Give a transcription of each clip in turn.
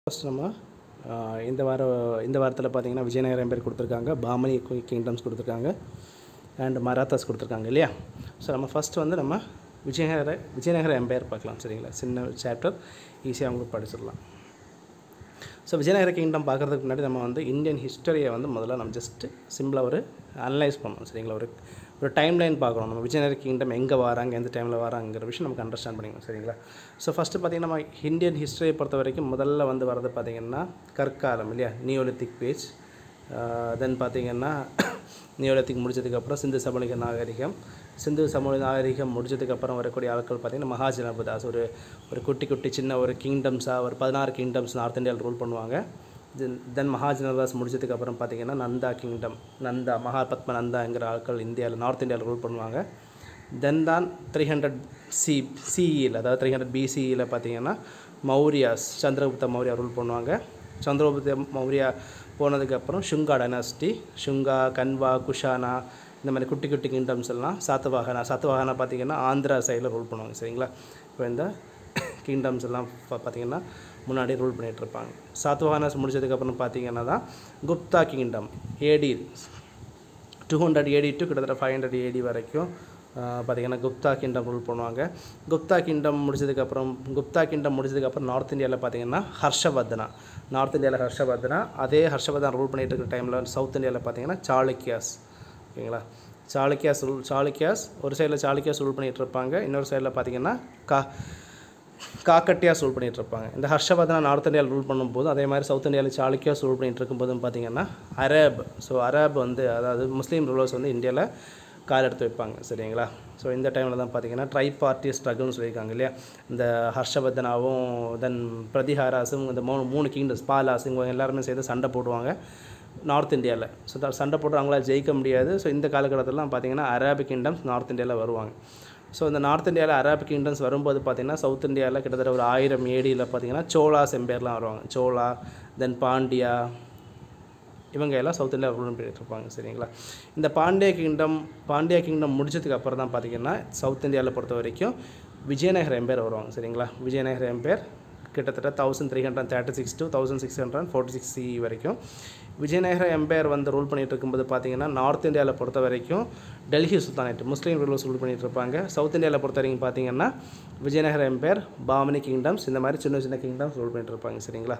first நம்ம ஆஹ், இந்த வாரம் இந்த வாரத்தில் பார்த்தீங்கன்னா விஜயநகர எம்பையர் கொடுத்துருக்காங்க பாமனி கிங்டம்ஸ் கொடுத்துருக்காங்க அண்ட் மராத்தாஸ் கொடுத்துருக்காங்க இல்லையா ஸோ நம்ம ஃபஸ்ட் வந்து நம்ம விஜயநகர விஜயநகர எம்பையர் பார்க்கலாம் சரிங்களா சின்ன சாப்டர் ஈஸியாக அவங்களுக்கு படிச்சிடலாம் ஸோ விஜயநகர கிங்டம் பார்க்குறதுக்கு முன்னாடி நம்ம வந்து இந்தியன் ஹிஸ்டரியை வந்து முதல்ல நம்ம ஜஸ்ட்டு சிம்பிளாக ஒரு அனலைஸ் பண்ணணும் சரிங்களா ஒரு ஒரு டைம் லைன் பார்க்கணும் நம்ம விஜயநகர கிங்டம் எங்கே வராங்க எந்த டைமில் வராங்கிற விஷயம் நமக்கு அண்டர்ஸ்டாண்ட் பண்ணிக்கணும் சரிங்களா ஸோ ஃபஸ்ட்டு பார்த்திங்கன்னா நம்ம இந்தியன் ஹிஸ்டரியை பொறுத்த வரைக்கும் முதல்ல வந்து வரது பார்த்திங்கன்னா கற்காலம் இல்லையா நியோலித்திக் பேஜ் தென் பார்த்திங்கன்னா நியோலித்திக் முடிச்சதுக்கப்புறம் சிந்து சமூக நாகரிகம் சிந்து சமூக நாகரிகம் முடிச்சதுக்கப்புறம் வரக்கூடிய ஆட்கள் பார்த்திங்கன்னா மகாஜனபதாஸ் ஒரு ஒரு குட்டி குட்டி சின்ன ஒரு கிங்டம்ஸாக ஒரு பதினாறு கிங்டம்ஸ் நார்த் இந்தியாவில் ரூல் பண்ணுவாங்க தென் தென் மகாஜனதாஸ் முடிச்சதுக்கப்புறம் பார்த்திங்கன்னா நந்தா கிங்டம் நந்தா மகாபத்ம நந்தாங்கிற ஆட்கள் இந்தியாவில் நார்த் இந்தியாவில் ரூல் பண்ணுவாங்க தென் தான் த்ரீ ஹண்ட்ரட் சி சிஇயில் அதாவது த்ரீ ஹண்ட்ரட் பிசிஇயில் பார்த்தீங்கன்னா மௌரியாஸ் சந்திரகுப்த மௌரியா ரூல் பண்ணுவாங்க சந்திரகுப்த மௌரியா போனதுக்கப்புறம் ஷுங்கா டைனாசிட்டி ஷுங்கா கன்வா குஷானா இந்த மாதிரி குட்டி குட்டி கிங்டம்ஸ் எல்லாம் சாத்தவாகனா சாத்தவாகனா பார்த்தீங்கன்னா ஆந்திரா சைடில் ரூல் பண்ணுவாங்க சரிங்களா இப்போ இந்த கிங்டம்ஸ் எல்லாம் பா- பார்த்தீங்கன்னா முன்னாடி ரூல் பண்ணிகிட்டு இருப்பாங்க சாத்தவாகனாஸ் முடிச்சதுக்கப்புறம் பார்த்தீங்கன்னா தான் Gupta kingdom AD two hundred AD to கிட்டத்தட்ட ஃபைவ் ஹண்ட்ரட் ஏடி வரைக்கும் பார்த்திங்கன்னா குப்தா கிங்டம் ரூல் பண்ணுவாங்க குப்தா கிங்டம் முடிச்சதுக்கப்புறம் குப்தா கிங்டம் முடிச்சதுக்கப்புறம் நார்த் இந்தியாவில் பார்த்தீங்கன்னா ஹர்ஷவர்தனா நார்த் இந்தியாவில் ஹர்ஷவர்தனா அதே ஹர்ஷவர்தனா ரூல் பண்ணிட்டு இருக்கிற டைமில் சவுத் இந்தியாவில் பார்த்தீங்கன்னா சாளுக்கியாஸ் ஓகேங்களா சாளுக்கியாஸ் ரூல் சாளுக்கியாஸ் ஒரு சைடில் சாளுக்கியாஸ் ரூல் பண்ணிகிட்டு இருப்பாங்க இன்னொரு சைடில் பார்த்தீங்கன்னா கா காக்கட்டியாஸ் ரூல் பண்ணிட்டு இருப்பாங்க இந்த ஹர்ஷவர்தனா நார்த் இந்தியாவில் ரூல் பண்ணும்போது அதே மாதிரி சவுத் இந்தியாவில் சாளுக்கியாஸ் ரூல் பண்ணிட்டு இருக்கும்போதும் பார்த்தீங்கன்னா அரேப் ஸோ அரேப் வந்து அதாவது முஸ்லீம் ரூலர்ஸ் வந்து இந்தியாவில் கால் எடுத்து வைப்பாங்க சரிங்களா ஸோ இந்த டைமில் தான் பார்த்தீங்கன்னா ட்ரை பார்ட்டி ஸ்ட்ரகிள்னு சொல்லியிருக்காங்க இல்லையா இந்த ஹர்ஷவர்தனாவும் தென் பிரதிஹாராஸும் இந்த மூணு மூணு கிங்டம்ஸ் பாலாஸ் இவங்க எல்லாருமே சேர்ந்து சண்டை போடுவாங்க நார்த் இந்தியாவில் ஸோ த- சண்டை போட்டு அவங்களால ஜெயிக்க முடியாது ஸோ இந்த காலகட்டத்திலலாம் பார்த்தீங்கன்னா அரேபிக் கிங்டம்ஸ் நார்த் இந்தியாவில் வருவாங்க ஸோ இந்த நார்த் இந்தியாவில் அரேபிக் கிங்டம்ஸ் வரும்போது பார்த்தீங்கன்னா சவுத் இந்தியாவில் கிட்டத்தட்ட ஒரு ஆயிரம் ஏடியில் பார்த்தீங்கன்னா சோலாஸ் எம்பேர்லாம் வருவாங்க சோலா தென் பாண்டியா இவங்க எல்லாம் சவுத் இந்தியா ரூல் பண்ணிட்டு இருப்பாங்க சரிங்களா இந்த பாண்டிய கிங்டம் பாண்டிய கிங்டம் முடிச்சதுக்கு அப்புறம் தான் பார்த்தீங்கன்னா சவுத் இந்தியாவில் பொறுத்த வரைக்கும் விஜயநகர எம்பேர் வருவாங்க சரிங்களா விஜயநகர எம்பேர் கிட்டத்தட்ட thousand three hundred thirty six to thousand six hundred forty six C வரைக்கும் விஜயநகர எம்பையர் வந்து ரூல் பண்ணிட்டு இருக்கும்போது பார்த்தீங்கன்னா நார்த் இந்தியாவில் பொறுத்த வரைக்கும் Delhi sultanate Muslim rulers rule பண்ணிட்டு இருப்பாங்க சவுத் இந்தியாவில் பொறுத்த வரைக்கும் பார்த்தீங்கன்னா விஜயநகர எம்பையர் பாமனி கிங்டம்ஸ் இந்த மாதிரி சின்ன சின்ன கிங்டம்ஸ் ரூல் பண்ணிட்டு இருப்பாங்க சரிங்களா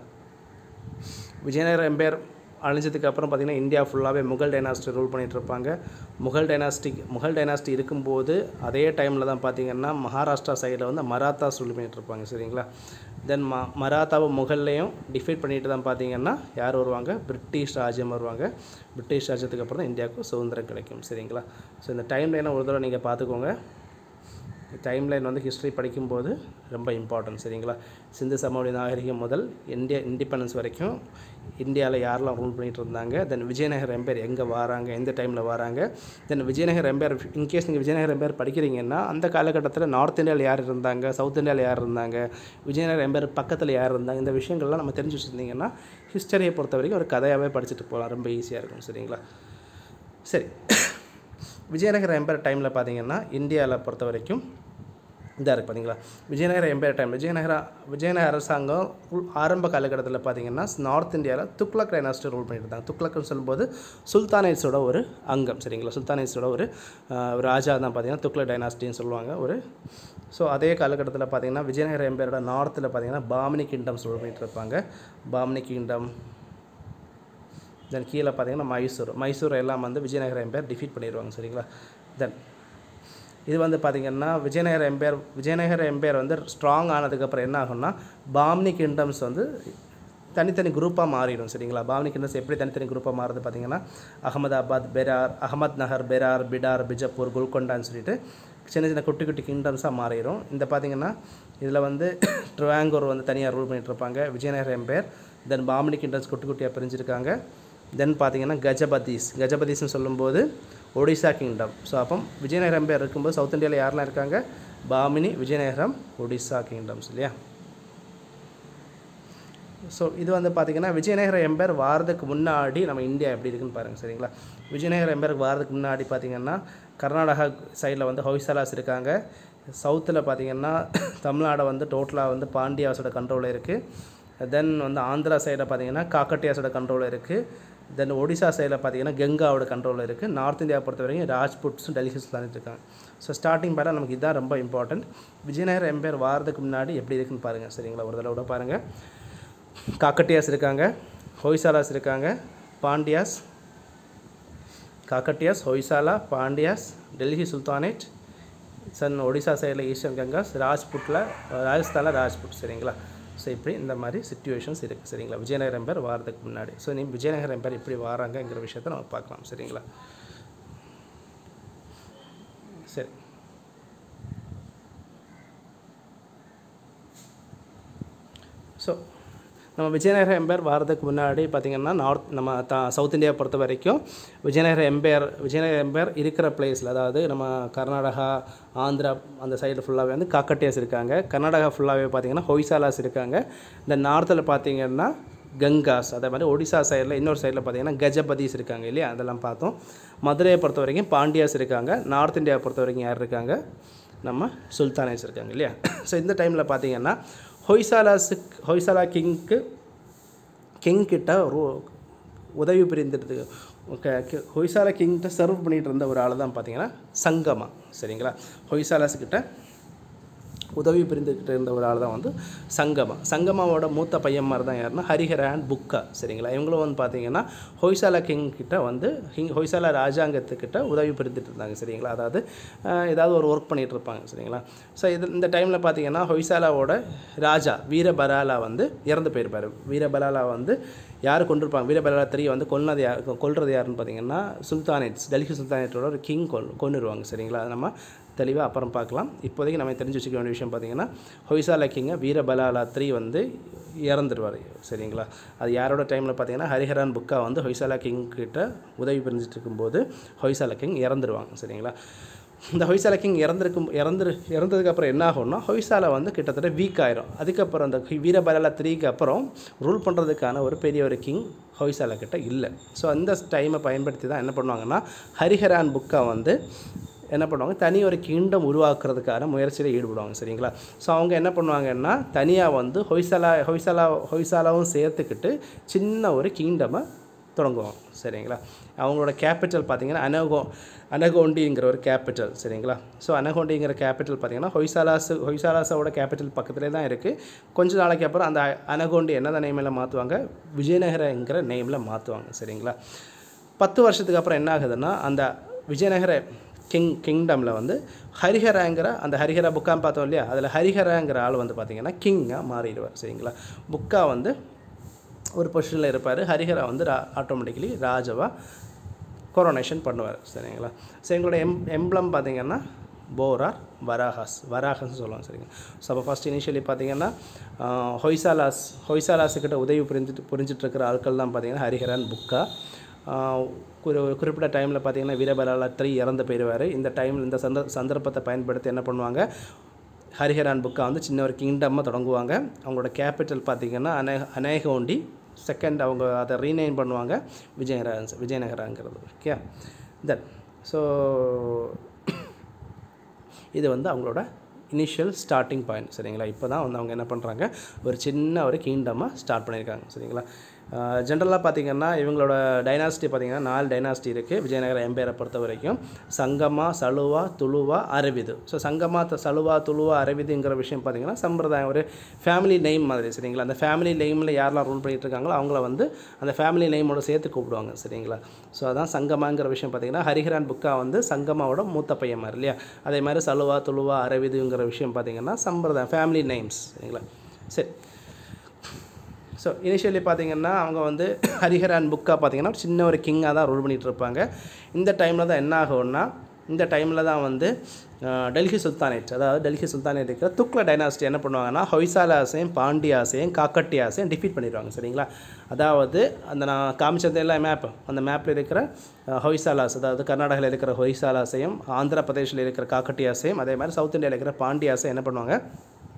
விஜயநகர எம்பையர் அழிஞ்சதுக்கு அப்புறம் பார்த்திங்கன்னா இந்தியா ஃபுல்லாகவே முகல் டைனாஸ்டி ரூல் பண்ணிட்டு இருப்பாங்க முகல் டைனாஸ்டிக் முகல் டைனாஸ்டி இருக்கும்போது அதே டைமில் தான் பார்த்திங்கன்னா மகாராஷ்டிரா சைடில் வந்து மராத்தாஸ் ரூல் பண்ணிட்டு இருப்பாங்க சரிங்களா தென் ம மராத்தாவை முகல்லையும் டிஃபீட் பண்ணிட்டு தான் பார்த்தீங்கன்னா யார் வருவாங்க பிரிட்டிஷ் ராஜ்யம் வருவாங்க பிரிட்டிஷ் ராஜ்யத்துக்கு அப்புறம் தான் இந்தியாவுக்கு சுதந்திரம் கிடைக்கும் சரிங்களா ஸோ இந்த டைம் லைனை ஒரு தடவை நீங்கள் பார்த்துக்கோங்க டைம் லைன் வந்து ஹிஸ்ட்ரி படிக்கும்போது ரொம்ப இம்பார்ட்டன்ட் சரிங்களா சிந்து சமவெளி நாகரிகம் முதல் இந்தியா இண்டிபெண்டன்ஸ் வரைக்கும் இந்தியாவில் யாரெல்லாம் ரூல் பண்ணிட்டு இருந்தாங்க தென் விஜயநகர் எம்பையர் எங்கே வராங்க எந்த டைமில் வராங்க தென் விஜயநகர் எம்பையர் இன்கேஸ் நீங்கள் விஜயநகர் எம்பையர் படிக்கிறீங்கன்னா அந்த காலகட்டத்தில் நார்த் இந்தியாவில் யார் இருந்தாங்க சவுத் இந்தியாவில் யார் இருந்தாங்க விஜயநகர் எம்பையர் பக்கத்தில் யார் இருந்தாங்க இந்த விஷயங்கள்லாம் நம்ம தெரிஞ்சு வச்சுருந்தீங்கன்னா ஹிஸ்டரியை பொறுத்த வரைக்கும் ஒரு கதையாகவே படிச்சுட்டு போகலாம் ரொம்ப ஈஸியாக இருக்கும் சரிங்களா சரி விஜயநகர எம்பையர் டைமில் பார்த்தீங்கன்னா இந்தியாவில் பொறுத்த வரைக்கும் இதாக இருக்குது பார்த்தீங்களா விஜயநகர எம்பையர் டைம் விஜயநகர விஜயநகர அரசாங்கம் உள்- ஆரம்ப காலகட்டத்தில் பார்த்தீங்கன்னா நார்த் இந்தியாவில் துக்ளக் டைனாஸ்டி ரூல் பண்ணிட்டு இருந்தாங்க துக்ளக்னு சொல்லும்போது சுல்தானேட்ஸோட ஒரு அங்கம் சரிங்களா சுல்தானேட்ஸோட ஒரு ஆஹ், ஒரு ராஜா தான் பார்த்தீங்கன்னா துக்ளக் டைனாஸ்டின்னு சொல்லுவாங்க ஒரு ஸோ அதே காலகட்டத்தில் பார்த்தீங்கன்னா விஜயநகர எம்பையரோட நார்த்தில் பார்த்தீங்கன்னா பாமினி கிங்டம்ஸ் ரூல் பண்ணிட்டு இருப்பாங்க பாமினி கிங்டம் தென் கீழே பார்த்தீங்கன்னா மைசூர் மைசூர் எல்லாம் வந்து விஜயநகர எம்பையர் டிஃபீட் பண்ணிடுவாங்க சரிங்களா தென் இது வந்து பார்த்திங்கன்னா விஜயநகர எம்பையர் விஜயநகர எம்பையர் வந்து ஸ்ட்ராங் ஆனதுக்கப்புறம் என்ன ஆகும்னா பாம்னி கிங்டம்ஸ் வந்து தனித்தனி குரூப்பாக மாறிடும் சரிங்களா பாம்னி கிங்டம்ஸ் எப்படி தனித்தனி குரூப்பாக மாறுது பார்த்தீங்கன்னா அகமதாபாத் பெரார் அகமத் நகர் பெரார் பிடார் பிஜப்பூர் குல்கொண்டான்னு சொல்லிட்டு சின்ன சின்ன குட்டி குட்டி கிங்டம்ஸாக மாறிடும் இந்த பார்த்தீங்கன்னா இதில் வந்து ட்ருவாங்கூர் வந்து தனியாக ரூல் பண்ணிட்டு இருப்பாங்க Vijayanagara empire then Bahmani kingdoms குட்டி குட்டியாக பிரிஞ்சிருக்காங்க தென் பார்த்தீங்கன்னா கஜபதீஸ் கஜபதீஸ்னு சொல்லும்போது ஒடிசா கிங்டம் ஸோ அப்போ விஜயநகர எம்பையர் இருக்கும்போது சவுத் இந்தியாவில் யாரெல்லாம் இருக்காங்க பாமினி விஜயநகரம் ஒடிசா கிங்டம்ஸ் இல்லையா ஸோ இது வந்து பார்த்திங்கன்னா விஜயநகர எம்பையர் வாரதுக்கு முன்னாடி நம்ம இந்தியா எப்படி இருக்குன்னு பாருங்கள் சரிங்களா விஜயநகர எம்பையருக்கு வாரதுக்கு முன்னாடி பார்த்திங்கன்னா கர்நாடகா சைடில் வந்து ஹொய்சலாஸ் இருக்காங்க சவுத்தில் பார்த்திங்கன்னா தமிழ்நாடு வந்து டோட்டலாக வந்து பாண்டியாஸோட கண்ட்ரோலில் இருக்குது தென் வந்து ஆந்திரா சைடில் பார்த்தீங்கன்னா காக்கட்டியாஸோட கண்ட்ரோல் இருக்குது தென் ஒடிசா சைடில் பார்த்தீங்கன்னா கங்காவோட கண்ட்ரோலில் இருக்குது நார்த் இந்தியா பொறுத்த வரைக்கும் ராஜ்புட்ஸும் டெல்லி சுல்தானிட்டு இருக்காங்க ஸோ ஸ்டார்டிங் பார்த்தா நமக்கு இதுதான் ரொம்ப இம்பார்ட்டன்ட் விஜயநகர எம்பையர் வாரதுக்கு முன்னாடி எப்படி இருக்குன்னு பாருங்கள் சரிங்களா ஒரு தடவை கூட பாருங்கள் காக்கட்டியாஸ் இருக்காங்க ஹொய்சாலாஸ் இருக்காங்க பாண்டியாஸ் காக்கட்டியாஸ் ஹொய்சாலா பாண்டியாஸ் டெல்லி சுல்தானேட் சன் ஒடிசா சைடில் ஈஸ்டர்ன் கங்காஸ் ராஜ்புட்டில் ராஜஸ்தானில் ராஜ்புட் சரிங்களா ஸோ இப்படி இந்த மாதிரி சுச்சுவேஷன்ஸ் இருக்குது சரிங்களா விஜயநகர் எம்பர் வாரதுக்கு முன்னாடி ஸோ நீ விஜயநகர் எம்பர் எப்படி வாராங்கங்கிற விஷயத்த நம்ம பார்க்கலாம் சரிங்களா சரி ஸோ நம்ம விஜயநகர எம்பையர் வாரதுக்கு முன்னாடி பார்த்திங்கன்னா நார்த் நம்ம த சவுத் இந்தியா பொறுத்த வரைக்கும் விஜயநகர எம்பையர் விஜயநகர எம்பையர் இருக்கிற பிளேஸில் அதாவது நம்ம கர்நாடகா ஆந்திரா அந்த சைடு ஃபுல்லாகவே வந்து காக்கட்டியாஸ் இருக்காங்க கர்நாடகா ஃபுல்லாகவே பார்த்திங்கன்னா ஹொய்சாலாஸ் இருக்காங்க இந்த நார்த்தில் பார்த்திங்கன்னா கங்காஸ் அதே மாதிரி ஒடிசா சைடில் இன்னொரு சைடில் பார்த்தீங்கன்னா கஜபதிஸ் இருக்காங்க இல்லையா அதெல்லாம் பார்த்தோம் மதுரையை பொறுத்த வரைக்கும் பாண்டியாஸ் இருக்காங்க நார்த் இந்தியாவை பொறுத்த வரைக்கும் யார் இருக்காங்க நம்ம சுல்தானேஸ் இருக்காங்க இல்லையா ஸோ இந்த டைமில் பார்த்தீங்கன்னா ஹொய்சாலாஸுக்கு ஹொய்சாலா கிங்க்கு கிங் கிட்ட ஒரு உதவி புரிந்துட்டு ஹொய்சாலா கிங்கிட்ட சர்வ் பண்ணிகிட்டு இருந்த ஒரு ஆள் தான் பார்த்தீங்கன்னா சங்கமா சரிங்களா ஹொய்சாலாஸ் கிட்ட உதவி புரிந்துக்கிட்டு இருந்த ஒரு ஆள் தான் வந்து சங்கமா சங்கமாவோட மூத்த பையன் மாதிரி தான் யாருன்னா ஹரிஹர அண்ட் புக்கா சரிங்களா இவங்களும் வந்து பார்த்தீங்கன்னா ஹொய்சாலா கிங் கிட்ட வந்து ஹிங் ஹொய்சாலா ராஜாங்கத்துக்கிட்ட உதவி புரிந்துட்டு இருந்தாங்க சரிங்களா அதாவது அஹ், ஏதாவது ஒரு ஒர்க் பண்ணிகிட்டு இருப்பாங்க சரிங்களா ஸோ இது இந்த டைமில் பார்த்தீங்கன்னா ஹொய்சாலாவோட ராஜா வீரபராலா வந்து இறந்து போயிருப்பார் வீரபராலா வந்து யார் கொண்டிருப்பாங்க வீரபராலா த்ரீ வந்து கொன்னது யார் கொல்றது யாருன்னு பார்த்தீங்கன்னா சுல்தானேட்ஸ் டெல்லி சுல்தானேட்டோட ஒரு கிங் கொல் கொன்னுருவாங்க சரிங்களா அது நம்ம தெளிவாக அப்புறம் பார்க்கலாம் இப்போதைக்கு நம்ம தெரிஞ்சு வச்சுக்க வேண்டிய விஷயம் பார்த்தீங்கன்னா ஹொய்சாலா கிங்க வீரபலாலா த்ரீ வந்து இறந்துடுவார் சரிங்களா அது யாரோட டைமில் பார்த்தீங்கன்னா ஹரிஹரான் புக்கா வந்து ஹொய்சாலா கிங் கிட்ட உதவி புரிஞ்சிட்டு இருக்கும்போது ஹொய்சாலா கிங் இறந்துருவாங்க சரிங்களா இந்த ஹொய்சாலா கிங் இறந்துருக்கும் இறந்துரு இறந்ததுக்கப்புறம் என்ன ஆகும்னா ஹொய்சாலா வந்து கிட்டத்தட்ட வீக் ஆயிரும் அதுக்கப்புறம் அந்த வீரபலாலா த்ரீக்கு அப்புறம் ரூல் பண்ணுறதுக்கான ஒரு பெரிய ஒரு கிங் ஹொய்சாலா கிட்ட இல்லை ஸோ அந்த டைமை பயன்படுத்தி தான் என்ன பண்ணுவாங்கன்னா ஹரிஹரான் புக்கா வந்து என்ன பண்ணுவாங்க தனி ஒரு கிங்டம் உருவாக்குறதுக்கான முயற்சியில் ஈடுபடுவாங்க சரிங்களா ஸோ அவங்க என்ன பண்ணுவாங்கன்னா தனியாக வந்து ஹொய்சலா ஹொய்சலா ஹொய்சாலாவும் சேர்த்துக்கிட்டு சின்ன ஒரு கிங்டமை தொடங்குவாங்க சரிங்களா அவங்களோட கேபிட்டல் பார்த்தீங்கன்னா அனகோ அனகோண்டிங்கிற ஒரு கேபிட்டல் சரிங்களா ஸோ அனகோண்டிங்கிற கேபிட்டல் பார்த்தீங்கன்னா ஹொய்சாலாஸ் ஹொய்சாலாஸோட கேபிட்டல் பக்கத்துலேயே தான் இருக்குது கொஞ்ச நாளைக்கு அப்புறம் அந்த அனகோண்டி என்னதான் நேமில் மாற்றுவாங்க விஜயநகரங்கிற நேமில் மாற்றுவாங்க சரிங்களா பத்து வருஷத்துக்கு அப்புறம் என்ன ஆகுதுன்னா அந்த விஜயநகர கிங் கிங்டமில் வந்து ஹரிஹராங்கிற அந்த ஹரிஹரா புக்கான்னு பார்த்தோம் இல்லையா அதில் ஹரிஹராங்கிற ஆள் வந்து பார்த்திங்கன்னா கிங்காக மாறிடுவார் சரிங்களா புக்கா வந்து ஒரு பொசிஷனில் இருப்பார் ஹரிஹரா வந்து ரா ஆட்டோமேட்டிக்கலி ராஜாவாக கொரோனேஷன் பண்ணுவார் சரிங்களா ஸோ எங்களோட எம் எம்ப்ளம் பார்த்தீங்கன்னா போரார் வராஹாஸ் வராஹஸ்னு சொல்லுவாங்க சரிங்க ஸோ அப்போ ஃபஸ்ட் இனிஷியலி பார்த்தீங்கன்னா ஆஹ், ஹொய்சாலாஸ் ஹொய்சாலாஸுக்கிட்ட உதவி புரிஞ்சுட்டு புரிஞ்சுட்டு இருக்கிற ஆட்கள் தான் பார்த்தீங்கன்னா ஹரிஹரன் புக்கா ஆஹ், ஒரு ஒரு குறிப்பிட்ட டைமில் பார்த்தீங்கன்னா வீரபலாலா த்ரீ இறந்து போயிடுவார் இந்த டைமில் இந்த சந்த சந்தர்ப்பத்தை பயன்படுத்தி என்ன பண்ணுவாங்க ஹரிஹரான் புக்கா வந்து சின்ன ஒரு கிங்டமாக தொடங்குவாங்க அவங்களோட கேபிட்டல் பார்த்தீங்கன்னா அனே அநேகோண்டி செகண்ட் அவங்க அதை ரீநைன் பண்ணுவாங்க விஜயநகர விஜயநகராங்கிறது ஓகே தென் ஸோ இது வந்து அவங்களோட இனிஷியல் ஸ்டார்டிங் பாயிண்ட் சரிங்களா இப்போ தான் வந்து அவங்க என்ன பண்ணுறாங்க ஒரு சின்ன ஒரு கிங்டமாக ஸ்டார்ட் பண்ணியிருக்காங்க சரிங்களா ஜென்ரலாக பார்த்தீங்கன்னா இவங்களோட டைனாசிட்டி பார்த்தீங்கன்னா நாலு டைனாசிட்டி இருக்குது விஜயநகர எம்பையரை பொறுத்த வரைக்கும் சங்கமா சலுவா துளுவா அரவிது ஸோ சங்கமா த- சலுவா துளுவா அரவிதுங்கிற விஷயம் பார்த்தீங்கன்னா சம்பிரதாயம் ஒரு ஃபேமிலி நேம் மாதிரி சரிங்களா அந்த ஃபேமிலி நேமில் யாரெல்லாம் ரூல் பண்ணிட்டு இருக்காங்களோ அவங்கள வந்து அந்த ஃபேமிலி நேமோட சேர்த்து கூப்பிடுவாங்க சரிங்களா ஸோ அதான் சங்கமாங்கிற விஷயம் பார்த்தீங்கன்னா ஹரிஹரான் புக்கா வந்து சங்கமாவோட மூத்த பையன் மாதிரி இல்லையா அதே மாதிரி சலுவா துளுவா அரவிதுங்கிற விஷயம் பார்த்தீங்கன்னா சம்பிரதாயம் ஃபேமிலி நேம்ஸ் சரிங்களா சரி ஸோ இனிஷியலி பார்த்தீங்கன்னா அவங்க வந்து ஹரிஹரான் புக்கா பார்த்தீங்கன்னா ஒரு சின்ன ஒரு கிங்காக தான் ரூல் பண்ணிகிட்டு இருப்பாங்க இந்த டைமில் தான் என்ன ஆகும்னா இந்த டைமில் தான் வந்து அஹ், டெல்லி சுல்தானேட் அதாவது டெல்லி சுல்தானேட் இருக்கிற துக்ள டைனாஸ்டி என்ன பண்ணுவாங்கன்னா ஹொய்சாலாஸையும் பாண்டியாஸையும் காக்கட்டியாஸையும் டிஃபீட் பண்ணிடுவாங்க சரிங்களா அதாவது அந்த நான் காமிச்சது எல்லாம் மேப் அந்த மேப்பில் இருக்கிற அஹ், ஹொய்சாலாஸ் அதாவது கர்நாடகாவில் இருக்கிற ஹொய்சாலாஸையும் ஆந்திர பிரதேஷில் இருக்கிற காக்கட்டியாஸையும் அதே மாதிரி சவுத் இந்தியாவில் இருக்கிற பாண்டியாஸையும் என்ன பண்ணுவாங்க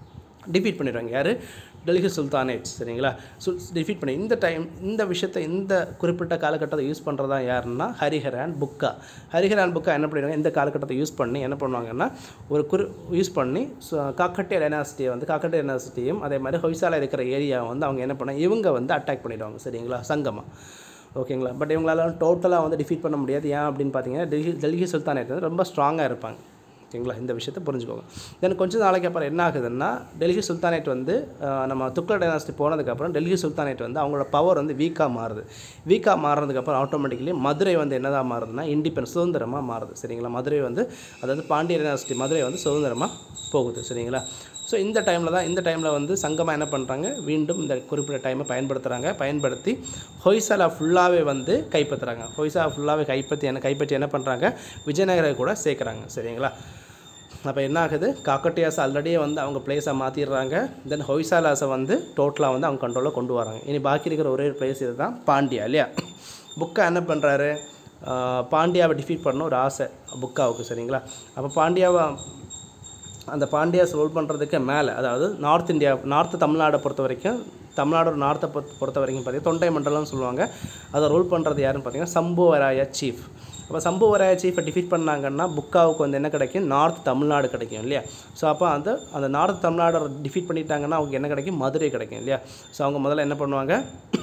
டிஃபீட் பண்ணிடுவாங்க யார் டெல்லி சுல்தானேட் சரிங்களா சுல் டிஃபீட் பண்ணி இந்த டைம் இந்த விஷயத்தை இந்த குறிப்பிட்ட காலகட்டத்தை யூஸ் பண்ணுறதா யாருன்னா ஹரிஹர் அண்ட் புக்கா ஹரிஹர் அண்ட் புக்கா என்ன பண்ணிடுவாங்க இந்த காலகட்டத்தை யூஸ் பண்ணி என்ன பண்ணுவாங்கன்னா ஒரு குறி யூஸ் பண்ணி ஸோ காக்கட்டிய டைனாசிட்டியை வந்து காக்கட்டிய டைனாசிட்டியும் அதே மாதிரி ஹொய்சால இருக்கிற ஏரியாவை வந்து அவங்க என்ன பண்ண இவங்க வந்து அட்டாக் பண்ணிடுவாங்க சரிங்களா சங்கமா ஓகேங்களா பட் இவங்களால டோட்டலாக வந்து டிஃபீட் பண்ண முடியாது ஏன் அப்படின்னு பார்த்தீங்கன்னா டெல்லி டெல்லி சுல்தானேட் வந்து ரொம்ப ஸ்ட்ராங்காக இருப்பாங்க ஓகேங்களா இந்த விஷயத்தை புரிஞ்சுக்கோங்க தென் கொஞ்சம் நாளைக்கு அப்புறம் என்ன ஆகுதுன்னா டெல்லி சுல்தானேட் வந்து அஹ், நம்ம துக்ளக் டைனாஸ்டி போனதுக்கப்புறம் டெல்லி சுல்தானேட் வந்து அவங்களோட பவர் வந்து வீக்காக மாறுது வீக்காக மாறுறதுக்கப்புறம் ஆட்டோமேட்டிக்கலி மதுரை வந்து என்னதான் மாறுதுன்னா இண்டிபெண்ட் சுதந்திரமாக மாறுது சரிங்களா மதுரை வந்து அதாவது பாண்டிய டைனாஸ்டி மதுரை வந்து சுதந்திரமாக போகுது சரிங்களா ஸோ இந்த டைமில் தான் இந்த டைமில் வந்து சங்கமாக என்ன பண்ணுறாங்க மீண்டும் இந்த குறிப்பிட்ட டைமை பயன்படுத்துகிறாங்க பயன்படுத்தி ஹொய்சாலா ஃபுல்லாகவே வந்து கைப்பற்றுறாங்க ஹொய்சாலா ஃபுல்லாகவே கைப்பற்றி என்ன கைப்பற்றி என்ன பண்ணுறாங்க விஜயநகரை கூட சேர்க்குறாங்க சரிங்களா அப்போ என்ன ஆகுது காக்கட்டியாஸ் ஆல்ரெடியே வந்து அவங்க பிளேஸை மாற்றிடுறாங்க தென் ஹொய்சாலாஸை வந்து டோட்டலாக வந்து அவங்க கண்ட்ரோலில் கொண்டு வராங்க இனி பாக்கி இருக்கிற ஒரே பிளேஸ் இது தான் பாண்டியா இல்லையா புக்கா என்ன பண்ணுறாரு பாண்டியாவை டிஃபீட் பண்ண ஒரு ஆசை புக்காவுக்கு சரிங்களா அப்போ பாண்டியாவை அந்த பாண்டியாஸ் ரூல் பண்ணுறதுக்கு மேலே அதாவது நார்த் இந்தியா நார்த் தமிழ்நாடை பொறுத்த வரைக்கும் தமிழ்நாடு நார்த்தை பொறுத்த பொறுத்த வரைக்கும் பார்த்தீங்கன்னா தொண்டை மண்டலம்னு சொல்லுவாங்க அதை ரூல் பண்ணுறது யாருன்னு பார்த்தீங்கன்னா சம்புவராய சீஃப் அப்போ சம்புவராய சீஃபை டிஃபீட் பண்ணாங்கன்னா புக்காவுக்கு வந்து என்ன கிடைக்கும் நார்த் தமிழ்நாடு கிடைக்கும் இல்லையா ஸோ அப்போ அந்த அந்த நார்த் தமிழ்நாடை டிஃபீட் பண்ணிட்டாங்கன்னா அவங்க என்ன கிடைக்கும் மதுரை கிடைக்கும் இல்லையா ஸோ அவங்க முதல்ல என்ன பண்ணுவாங்க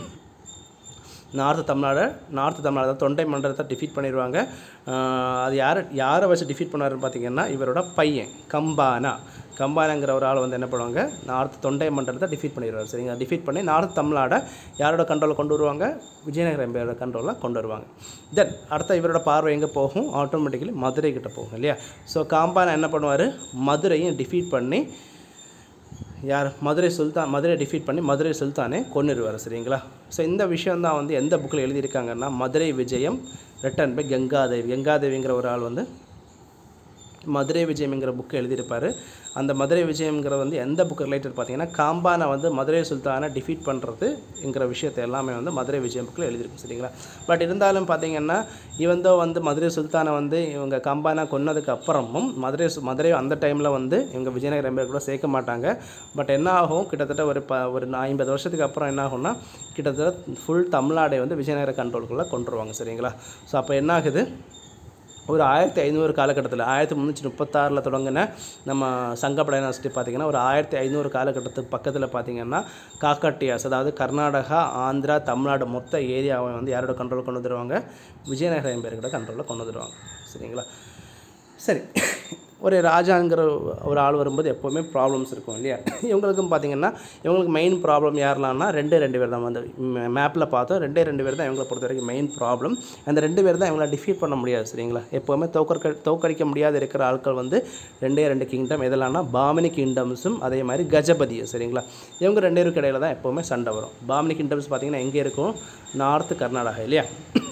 நார்த் தமிழ்நாடு நார்த் தமிழ்நாடு அதாவது தொண்டை மண்டலத்தை டிஃபீட் பண்ணிடுவாங்க ஆஹ் அது யாரை யாரை வச்சு டிஃபீட் பண்ணாருன்னு பார்த்தீங்கன்னா இவரோட பையன் கம்பானா கம்பானாங்கிற ஒரு ஆள் வந்து என்ன பண்ணுவாங்க நார்த் தொண்டை மண்டலத்தை டிஃபீட் பண்ணிடுவார் சரிங்களா டிஃபீட் பண்ணி நார்த் தமிழ்நாடை யாரோட கண்ட்ரோலில் கொண்டு வருவாங்க விஜயநகர எம்பையோட கண்ட்ரோலில் கொண்டு வருவாங்க தென் அடுத்த இவரோட பார்வை எங்கே போகும் ஆட்டோமேட்டிக்கலி மதுரை கிட்ட போகும் இல்லையா ஸோ காம்பானா என்ன பண்ணுவார் மதுரையும் டிஃபீட் பண்ணி யார் மதுரை சுல்தான் மதுரை டிஃபீட் பண்ணி மதுரை சுல்தானே கொன்னுருவார் சரிங்களா ஸோ இந்த விஷயம் தான் வந்து எந்த புக்கில் எழுதியிருக்காங்கன்னா மதுரை விஜயம் ரிட்டன் பை கங்காதேவி கங்காதேவிங்கிற ஒரு ஆள் வந்து மதுரை விஜயம்ங்கிற புக்கு எழுதியிருப்பார் அந்த மதுரை விஜயம்ங்கிற வந்து எந்த புக்கு ரிலேட்டட் பார்த்தீங்கன்னா காம்பானை வந்து மதுரை சுல்தானை டிஃபீட் பண்ணுறதுங்கிற விஷயத்தை எல்லாமே வந்து மதுரை விஜயம் புக்கில் எழுதியிருக்கும் சரிங்களா பட் இருந்தாலும் பார்த்தீங்கன்னா இவந்தோ வந்து மதுரை சுல்தானை வந்து இவங்க காம்பானா கொன்னதுக்கு அப்புறமும் மதுரை சு- மதுரை அந்த டைமில் வந்து இவங்க விஜயநகர எம்பையர் கூட சேர்க்க மாட்டாங்க பட் என்ன ஆகும் கிட்டத்தட்ட ஒரு ப ஒரு ஐம்பது வருஷத்துக்கு அப்புறம் என்ன ஆகும்னா கிட்டத்தட்ட ஃபுல் தமிழ்நாடை வந்து விஜயநகர கண்ட்ரோலுக்குள்ளே கொண்டு வருவாங்க சரிங்களா ஸோ அப்போ என்ன ஆகுது ஒரு ஆயிரத்தி ஐநூறு காலகட்டத்தில் ஆயிரத்தி முந்நூற்றி முப்பத்தாறில் தொடங்கின நம்ம சங்கப்ப டைனாசிட்டி பார்த்திங்கன்னா ஒரு ஆயிரத்தி ஐநூறு காலகட்டத்துக்கு பக்கத்தில் பார்த்திங்கன்னா காக்கட்டியாஸ் அதாவது கர்நாடகா ஆந்திரா தமிழ்நாடு மொத்த ஏரியாவை வந்து யாரோட கண்ட்ரோல் கொண்டு வந்துடுவாங்க விஜயநகர எம்பேர்கிட்ட கண்ட்ரோலில் கொண்டு வந்துடுவாங்க சரிங்களா சரி ஒரு ராஜாங்கிற ஒரு ஆள் வரும்போது எப்போவுமே ப்ராப்ளம்ஸ் இருக்கும் இல்லையா இவங்களுக்கும் பார்த்தீங்கன்னா இவங்களுக்கு மெயின் ப்ராப்ளம் யாரெல்லாம்னா ரெண்டே ரெண்டு பேர் தான் வந்து மேப்பில் பார்த்தோம் ரெண்டே ரெண்டு பேர் தான் இவங்களை பொறுத்த வரைக்கும் மெயின் ப்ராப்ளம் அந்த ரெண்டு பேர் தான் இவங்கள டிஃபீட் பண்ண முடியாது சரிங்களா எப்போவுமே தோக்கற்க தோக்கடிக்க முடியாத இருக்கிற ஆட்கள் வந்து ரெண்டே ரெண்டு கிங்டம் எதெல்லாம்னா பாமினி கிங்டம்ஸும் அதே மாதிரி கஜபதியும் சரிங்களா இவங்க ரெண்டு பேருக்கு இடையில தான் எப்போவுமே சண்டை வரும் பாமினி கிங்டம்ஸ் பார்த்தீங்கன்னா எங்கே இருக்கும் நார்த்து கர்நாடகா இல்லையா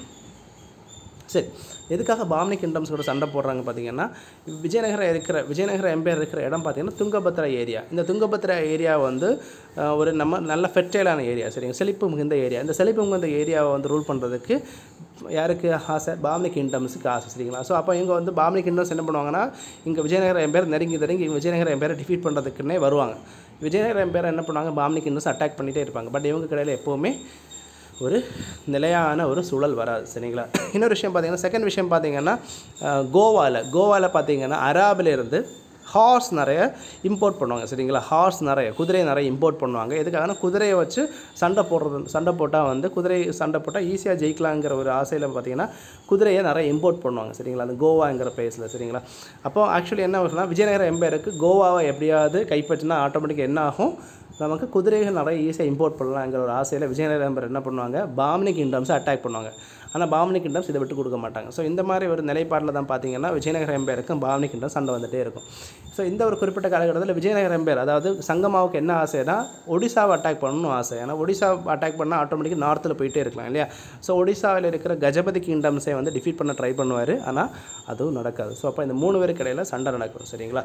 சரி எதுக்காக பாம்னி கிங்டம்ஸ் கூட சண்டை போடுறாங்க பார்த்தீங்கன்னா விஜயநகரம் இருக்கிற விஜயநகர எம்பையர் இருக்கிற இடம் பார்த்தீங்கன்னா துங்கபத்ரா ஏரியா இந்த துங்கபத்ரா ஏரியா வந்து அஹ், ஒரு நம்ம நல்ல ஃபெர்டைலான ஏரியா சரிங்க செழிப்பு மிகுந்த ஏரியா இந்த செழிப்பு மிகுந்த ஏரியாவை வந்து ரூல் பண்ணுறதுக்கு யாருக்கு ஆசை பாம்னி கிங்டம்ஸுக்கு ஆசை சரிங்களா ஸோ அப்போ இவங்க வந்து பாம்னி கிங்டம்ஸ் என்ன பண்ணுவாங்கன்னா இங்கே விஜயநகர எம்பையர் நெருங்கி நெருங்கி விஜயநகர எம்பையரை டிஃபீட் பண்ணுறதுக்குன்னே வருவாங்க விஜயநகர எம்பையர் என்ன பண்ணுவாங்க பாம்னி கிங்டம்ஸ் அட்டாக் பண்ணிகிட்டே இருப்பாங்க பட் இவங்க கடையில் எப்போவுமே ஒரு நிலையான ஒரு சூழல் வராது சரிங்களா இன்னொரு விஷயம் பார்த்தீங்கன்னா செகண்ட் விஷயம் பார்த்தீங்கன்னா கோவாவில் கோவாவில் பார்த்தீங்கன்னா அராபிலேருந்து ஹார்ஸ் நிறைய இம்போர்ட் பண்ணுவாங்க சரிங்களா ஹார்ஸ் நிறைய குதிரை நிறைய இம்போர்ட் பண்ணுவாங்க எதுக்காகனா குதிரையை வச்சு சண்டை போடுறது சண்டை போட்டால் வந்து குதிரை சண்டை போட்டால் ஈஸியாக ஜெயிக்கலாங்கிற ஒரு ஆசையில் பார்த்தீங்கன்னா குதிரையை நிறைய இம்போர்ட் பண்ணுவாங்க சரிங்களா அந்த கோவாங்கிற பிளேஸில் சரிங்களா அப்போ ஆக்சுவலி என்ன ஆகும்னா விஜயநகர எம்பையருக்கு கோவாவை எப்படியாவது கைப்பற்றினா ஆட்டோமேட்டிக்காக என்ன ஆகும் நமக்கு குதிரைகள் நிறைய ஈஸியாக இம்போர்ட் பண்ணலாங்கிற ஒரு ஆசையில் விஜயநகர எம்பர் என்ன பண்ணுவாங்க பாமினி கிங்டம்ஸை அட்டாக் பண்ணுவாங்க ஆனால் பாமினி கிங்டம்ஸ் இதை விட்டு கொடுக்க மாட்டாங்க ஸோ இந்த மாதிரி ஒரு நிலைப்பாட்டில் தான் பார்த்தீங்கன்னா விஜயநகர எம்பையருக்கும் பாமினி கிங்டம் சண்டை வந்துட்டே இருக்கும் ஸோ இந்த ஒரு குறிப்பிட்ட காலகட்டத்தில் விஜயநகர எம்பையர் அதாவது சங்கமாவுக்கு என்ன ஆசைனா ஒடிசாவை அட்டாக் பண்ணணும் ஆசை ஏன்னா ஒடிசா அட்டாக் பண்ணால் ஆட்டோமேட்டிக்காக நார்த்தில் போயிட்டே இருக்கலாம் இல்லையா ஸோ ஒடிசாவில் இருக்கிற கஜபதி கிங்டம்ஸை வந்து டிஃபீட் பண்ண ட்ரை பண்ணுவார் ஆனால் அதுவும் நடக்காது ஸோ அப்போ இந்த மூணு பேருக்கு இடையில சண்டை நடக்கும் சரிங்களா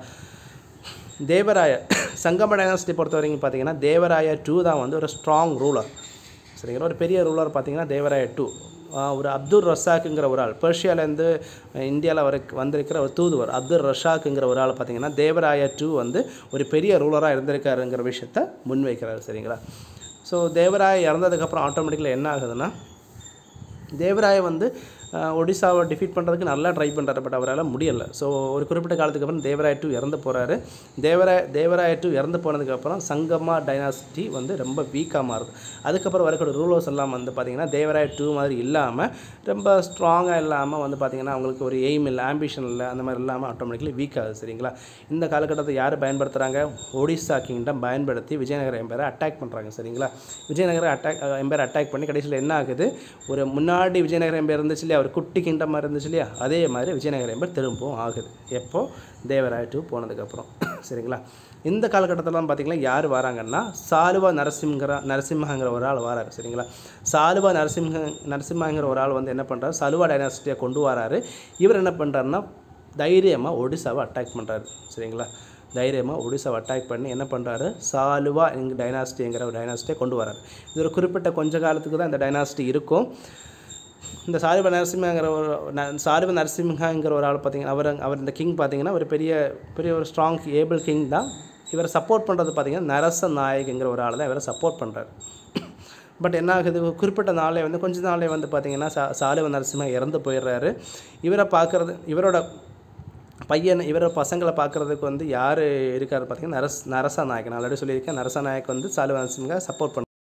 தேவராய சங்கம டைனாசிட்டி பொறுத்த வரைக்கும் பார்த்தீங்கன்னா தேவராய டூ தான் வந்து ஒரு ஸ்ட்ராங் ரூலர் சரிங்களா ஒரு பெரிய ரூலர் பார்த்தீங்கன்னா தேவராய டூ ஆஹ் ஒரு அப்துல் ரஷாக்குங்கிற ஒரு ஆள் பெர்ஷியாலேருந்து இந்தியாவில் வர வந்திருக்கிற ஒரு தூதுவர் அப்துல் ரஷாக்குங்கிற ஒரு ஆள் பார்த்தீங்கன்னா தேவராய டூ வந்து ஒரு பெரிய ரூலராக இருந்திருக்காருங்கிற விஷயத்த முன்வைக்கிறாரு சரிங்களா ஸோ தேவராய இறந்ததுக்கப்புறம் ஆட்டோமேட்டிக்கலாக என்ன ஆகுதுன்னா தேவராய வந்து அஹ், ஒடிசாவை டிஃபீட் பண்ணுறதுக்கு நல்லா ட்ரை பண்ணுறாரு பட் அவரால் முடியலை ஸோ ஒரு குறிப்பிட்ட காலத்துக்கு அப்புறம் தேவராய டூ இறந்து போகிறாரு தேவராய தேவராய டூ இறந்து போனதுக்கப்புறம் சங்கமா டைனாசிட்டி வந்து ரொம்ப வீக்காக மாறுது அதுக்கப்புறம் வரக்கூடிய ரூலர்ஸ் எல்லாம் வந்து பார்த்திங்கன்னா தேவராய டூ மாதிரி இல்லாமல் ரொம்ப ஸ்ட்ராங்காக இல்லாமல் வந்து பார்த்திங்கன்னா அவங்களுக்கு ஒரு எய்ம் இல்லை ஆம்பிஷன் இல்லை அந்த மாதிரி இல்லாமல் ஆட்டோமேட்டிக்கலி வீக் ஆகுது சரிங்களா இந்த காலகட்டத்தை யார் பயன்படுத்துகிறாங்க ஒடிசா கிங்டம் பயன்படுத்தி விஜயநகர எம்பரை அட்டாக் பண்ணுறாங்க சரிங்களா விஜயநகர அட்டாக் எம்பர் அட்டாக் பண்ணி கடைசியில் என்ன ஆகுது ஒரு முன்னாடி விஜயநகர எம்பர் இருந்துச்சு இல்லையா ஒரு குட்டி கிண்டமாக இருந்துச்சு இல்லையா அதே மாதிரி விஜயநகர எம்பர் திரும்பவும் ஆகுது எப்போ தேவராய டூ போனதுக்கப்புறம் சரிங்களா இந்த காலகட்டத்திலாம் பார்த்தீங்கன்னா யார் வராங்கன்னா சாலுவா நரசிம்ங்கிற நரசிம்மங்கிற ஒரு ஆள் வராரு சரிங்களா சாலுவா நரசிம்ஹ நரசிம்மங்கிற ஒரு ஆள் வந்து என்ன பண்ணுறாரு சலுவா டைனாசிட்டியை கொண்டு வராரு இவர் என்ன பண்ணுறாருன்னா தைரியமாக ஒடிசாவை அட்டாக் பண்ணுறாரு சரிங்களா தைரியமாக ஒடிசாவை அட்டாக் பண்ணி என்ன பண்ணுறாரு சாலுவா எங்க டைனாசிட்டிங்கிற ஒரு டைனாசிட்டியை கொண்டு வராரு இது ஒரு குறிப்பிட்ட கொஞ்ச காலத்துக்கு தான் இந்த டைனாசிட்டி இருக்கும் இந்த சாலிப நரசிம்மங்கிற ஒரு ந- சாலிப நரசிம்ஹாங்கிற ஒரு ஆள் பார்த்தீங்கன்னா அவர் அவர் இந்த கிங் பார்த்தீங்கன்னா ஒரு பெரிய பெரிய ஒரு ஸ்ட்ராங் ஏபிள் கிங் தான் இவரை சப்போர்ட் பண்ணுறது பார்த்தீங்கன்னா நரச நாயக்ங்கிற ஒரு ஆள் தான் இவரை சப்போர்ட் பண்ணுறாரு பட் என்ன ஆகுது ஒரு குறிப்பிட்ட நாளே வந்து கொஞ்ச நாளே வந்து பார்த்தீங்கன்னா சா சாலிவ நரசிம்ம இறந்து போயிடுறாரு இவரை பார்க்குறது இவரோட பையன் இவரோட பசங்களை பார்க்குறதுக்கு வந்து யார் இருக்காரு பார்த்தீங்கன்னா நரஸ் நரசா நாயக் நான் ஆல்ரெடி சொல்லியிருக்கேன் நரசா நாயக் வந்து சாலிவ நரசிம்ஹா சப்போர்ட் பண்ண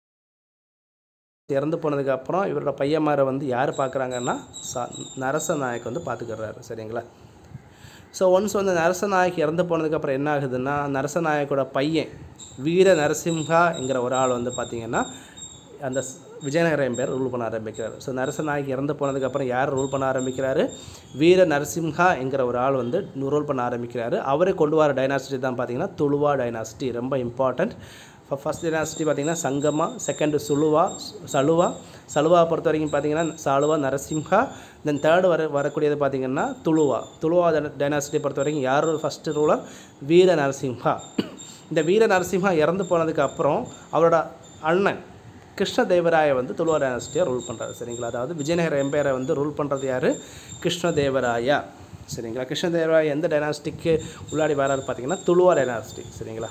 இறந்து போனதுக்கு அப்புறம் இவரோட பையன்மாரை வந்து யார் பார்க்குறாங்கன்னா சா நரச நாயக் வந்து பார்த்துக்கிறாரு சரிங்களா ஸோ ஒன்ஸ் வந்து நரசநாயக் இறந்து போனதுக்கப்புறம் என்ன ஆகுதுன்னா நரசநாயக்கோட பையன் வீர நரசிம்ஹாங்கிற ஒரு ஆள் வந்து பார்த்திங்கன்னா அந்த ஸ்- விஜயநகர எம்பையர் ரூல் பண்ண ஆரம்பிக்கிறார் ஸோ நரசநாயக் இறந்து போனதுக்கப்புறம் யார் ரூல் பண்ண ஆரம்பிக்கிறாரு வீர நரசிம்ஹா என்கிற ஒரு ஆள் வந்து ரூல் பண்ண ஆரம்பிக்கிறாரு அவரை கொண்டு வர டைனாசிட்டி தான் பார்த்தீங்கன்னா துளுவா டைனாசிட்டி ரொம்ப இம்பார்ட்டண்ட் ஃபர்ஸ்ட் டைனாசிட்டி பார்த்தீங்கன்னா சங்கமா செகண்டு சுலுவா சலுவா சலுவா பொறுத்த வரைக்கும் பார்த்தீங்கன்னா சாலுவா நரசிம்ஹா தென் தேர்டு வர வரக்கூடியது பார்த்தீங்கன்னா துளுவா துளுவா டைனாசிட்டியை பொறுத்த வரைக்கும் யார் ஃபஸ்ட்டு ரூலர் வீர நரசிம்ஹா இந்த வீர நரசிம்ஹா இறந்து போனதுக்கு அப்புறம் அவரோட அண்ணன் கிருஷ்ணதேவராய வந்து துளுவா டைனாசிட்டியை ரூல் பண்ணுறாரு சரிங்களா அதாவது விஜயநகர எம்பையரை வந்து ரூல் பண்ணுறது யார் கிருஷ்ணதேவராயா சரிங்களா கிருஷ்ணதேவராய எந்த டைனாசிட்டிக்கு உள்ளாடி வராரு பார்த்தீங்கன்னா துளுவா டைனாசிட்டி சரிங்களா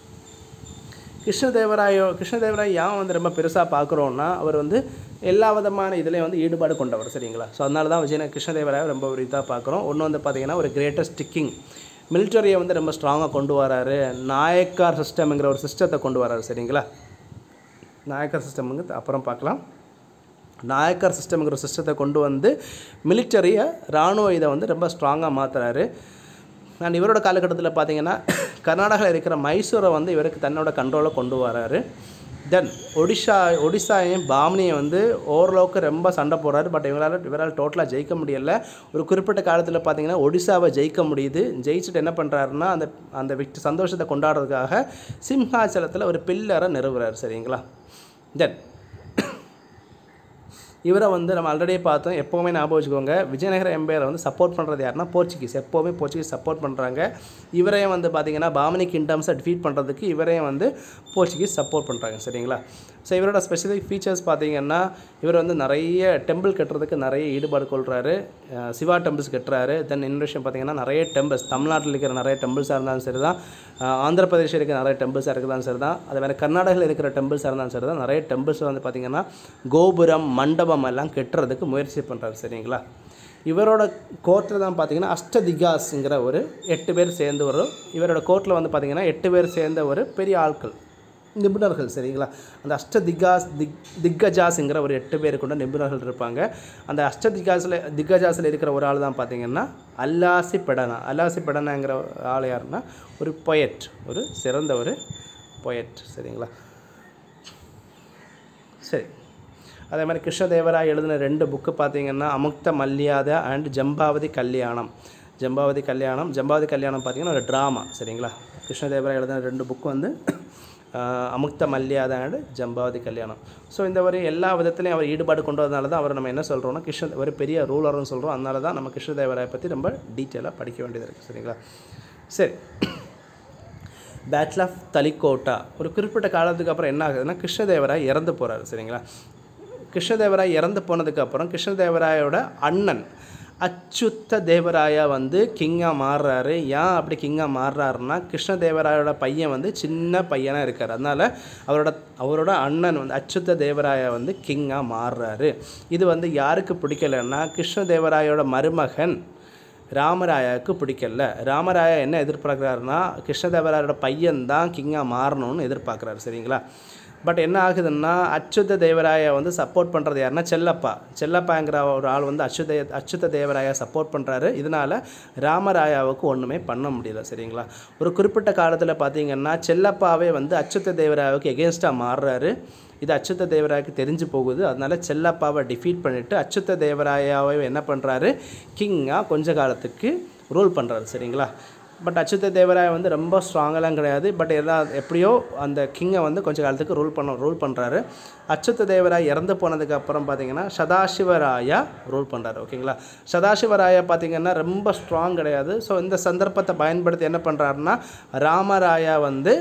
கிருஷ்ணதேவராயோ கிருஷ்ணதேவராய் ஏன் வந்து ரொம்ப பெருசாக பார்க்குறோன்னா அவர் வந்து எல்லா விதமான இதுலேயும் வந்து ஈடுபாடு கொண்டவர் சரிங்களா ஸோ அதனால தான் விஜயன கிருஷ்ணதேவராய ரொம்ப ஒரு இதாக பார்க்குறோம் ஒன்று வந்து பார்த்தீங்கன்னா ஒரு கிரேட்டஸ்ட் கிங் மிலிட்டரியை வந்து ரொம்ப ஸ்ட்ராங்காக கொண்டு வராரு நாயக்கார் சிஸ்டம்ங்கிற ஒரு சிஸ்டத்தை கொண்டு வராரு சரிங்களா நாயக்கர் சிஸ்டம்ங்க அப்புறம் பார்க்கலாம் நாயக்கர் சிஸ்டம்ங்கிற ஒரு சிஸ்டத்தை கொண்டு வந்து மிலிட்டரியை இராணுவ இதை வந்து ரொம்ப ஸ்ட்ராங்காக மாற்றுறாரு அண்ட் இவரோட காலகட்டத்தில் பார்த்தீங்கன்னா கர்நாடகாவில் இருக்கிற மைசூரை வந்து இவருக்கு தன்னோட கண்ட்ரோலில் கொண்டு வராரு தென் ஒடிஷா ஒடிசாவையும் பாமனியும் வந்து ஓரளவுக்கு ரொம்ப சண்டை போடுறாரு பட் இவரால் இவரால் டோட்டலாக ஜெயிக்க முடியல ஒரு குறிப்பிட்ட காலத்தில் பார்த்தீங்கன்னா ஒடிசாவை ஜெயிக்க முடியுது ஜெயிச்சுட்டு என்ன பண்ணுறாருன்னா அந்த அந்த விக்ட் சந்தோஷத்தை கொண்டாடுறதுக்காக சிம்ஹாச்சலத்தில் ஒரு பில்லரை நிறுவுறாரு சரிங்களா தென் இவரை வந்து நம்ம ஆல்ரெடி பார்த்தோம் எப்போவுமே ஞாபகம் வச்சுக்கோங்க விஜயநகர எம்பையரை வந்து சப்போர்ட் பண்ணுறது யாருன்னா போர்ச்சுகீஸ் எப்போவுமே போர்ச்சுகீஸ் சப்போர்ட் பண்ணுறாங்க இவரையும் வந்து பார்த்தீங்கன்னா பாமனி கிங்டம்ஸை டிஃபீட் பண்ணுறதுக்கு இவரையும் வந்து போர்ச்சுகீஸ் சப்போர்ட் பண்ணுறாங்க சரிங்களா ஸோ இவரோட ஸ்பெசிஃபிக் ஃபீச்சர்ஸ் பார்த்தீங்கன்னா இவர் வந்து நிறைய டெம்பிள் கட்டுறதுக்கு நிறைய ஈடுபாடு கொள்கிறாரு அஹ் சிவா டெம்பிள்ஸ் கட்டுறாரு தென் இன்னொரு விஷயம் பார்த்தீங்கன்னா நிறைய டெம்பிள்ஸ் தமிழ்நாட்டில் இருக்கிற நிறைய டெம்பிள்ஸாக இருந்தாலும் சரி தான் ஆந்திர பிரதேசில் இருக்கிற நிறைய டெம்பிள்ஸாக இருக்கிறதாலும் சரி தான் அது வேறு கர்நாடகாவில் இருக்கிற டெம்பிள்ஸாக இருந்தாலும் சரி தான் நிறைய டெம்பிள்ஸ் வந்து பார்த்திங்கன்னா கோபுரம் மண்டபம் எல்லாம் கட்டுறதுக்கு முயற்சி பண்ணுறாரு சரிங்களா இவரோட கோர்ட்டில் தான் பார்த்தீங்கன்னா அஷ்டதிகாஸ்ங்கிற ஒரு எட்டு பேர் சேர்ந்து வரும் இவரோட கோர்ட்டில் வந்து பார்த்தீங்கன்னா எட்டு பேர் சேர்ந்த ஒரு பெரிய ஆட்கள் நிபுணர்கள் சரிங்களா அந்த அஷ்ட திகாஸ் திக் திக்கஜாஸுங்கிற ஒரு எட்டு பேர் கொண்ட நிபுணர்கள் இருப்பாங்க அந்த அஷ்ட திகாஸில் திக்கஜாஸில் இருக்கிற ஒரு ஆள் தான் பார்த்தீங்கன்னா அல்லாசி பெடனா அல்லாசி பெடனாங்கிற ஆள் யாருன்னா ஒரு பொயட் ஒரு சிறந்த ஒரு பொயட் சரிங்களா சரி அதே மாதிரி கிருஷ்ணதேவராய் எழுதின ரெண்டு புக்கு பார்த்தீங்கன்னா அமுக்த மல்யாத அண்ட் ஜம்பாவதி கல்யாணம் ஜம்பாவதி கல்யாணம் ஜம்பாவதி கல்யாணம் பார்த்தீங்கன்னா ஒரு ட்ராமா சரிங்களா கிருஷ்ணதேவராய் எழுதின ரெண்டு புக்கு வந்து ஆஹ், அமுக்த மல்யாத அண்ட் ஜம்பாவதி கல்யாணம் ஸோ இந்த மாதிரி எல்லா விதத்துலையும் அவர் ஈடுபாடு கொண்டு வரதுனால தான் அவர் நம்ம என்ன சொல்கிறோம்னா கிருஷ்ண ஒரு பெரிய ரூலர்னு சொல்கிறோம் அதனால தான் நம்ம கிருஷ்ணதேவராயை பற்றி ரொம்ப டீட்டெயிலாக படிக்க வேண்டியது இருக்குது சரிங்களா சரி பேட்டில் ஆஃப் தலிக்கோட்டா ஒரு குறிப்பிட்ட காலத்துக்கு அப்புறம் என்ன ஆகுதுன்னா கிருஷ்ணதேவராய் இறந்து போகிறாரு சரிங்களா கிருஷ்ணதேவராய் இறந்து போனதுக்கப்புறம் கிருஷ்ணதேவராயோட அண்ணன் அச்சுத்த தேவராயா வந்து கிங்காக மாறுறாரு ஏன் அப்படி கிங்காக மாறுறாருன்னா கிருஷ்ணதேவராயோட பையன் வந்து சின்ன பையனாக இருக்கார் அதனால் அவரோட அவரோட அண்ணன் வந்து அச்சுத்த தேவராயா வந்து கிங்காக மாறுறாரு இது வந்து யாருக்கு பிடிக்கலன்னா கிருஷ்ணதேவராயோட மருமகன் ராமராயாவுக்கு பிடிக்கல ராமராயா என்ன எதிர்பார்க்குறாருன்னா கிருஷ்ணதேவராயோட பையன் தான் கிங்காக மாறணும்னு எதிர்பார்க்குறாரு சரிங்களா பட் என்ன ஆகுதுன்னா அச்சுத்த தேவராயா வந்து சப்போர்ட் பண்ணுறது யாருன்னா செல்லப்பா செல்லப்பாங்கிற ஒரு ஆள் வந்து அச்சுத அச்சுத்த தேவராயா சப்போர்ட் பண்ணுறாரு இதனால் ராமராயாவுக்கு ஒன்றுமே பண்ண முடியல சரிங்களா ஒரு குறிப்பிட்ட காலத்தில் பார்த்தீங்கன்னா செல்லப்பாவே வந்து அச்சுத்த தேவராயாவுக்கு எகென்ஸ்டாக மாறுறாரு இது அச்சுத்த தேவராயாவுக்கு தெரிஞ்சு போகுது அதனால செல்லப்பாவை டிஃபீட் பண்ணிவிட்டு அச்சுத்த தேவராயாவை என்ன பண்ணுறாரு கிங்காக கொஞ்ச காலத்துக்கு ரூல் பண்ணுறாரு சரிங்களா பட் அச்சுத்த தேவராய வந்து ரொம்ப ஸ்ட்ராங்கெல்லாம் கிடையாது பட் எல்லா எப்படியோ அந்த கிங்கை வந்து கொஞ்ச காலத்துக்கு ரூல் பண்ண ரூல் பண்ணுறாரு அச்சுத்த தேவராய் இறந்து போனதுக்கு அப்புறம் பார்த்தீங்கன்னா சதாசிவராயா ரூல் பண்ணுறாரு ஓகேங்களா சதாசிவராயா பார்த்தீங்கன்னா ரொம்ப ஸ்ட்ராங் கிடையாது ஸோ இந்த சந்தர்ப்பத்தை பயன்படுத்தி என்ன பண்ணுறாருன்னா ராமராயா வந்து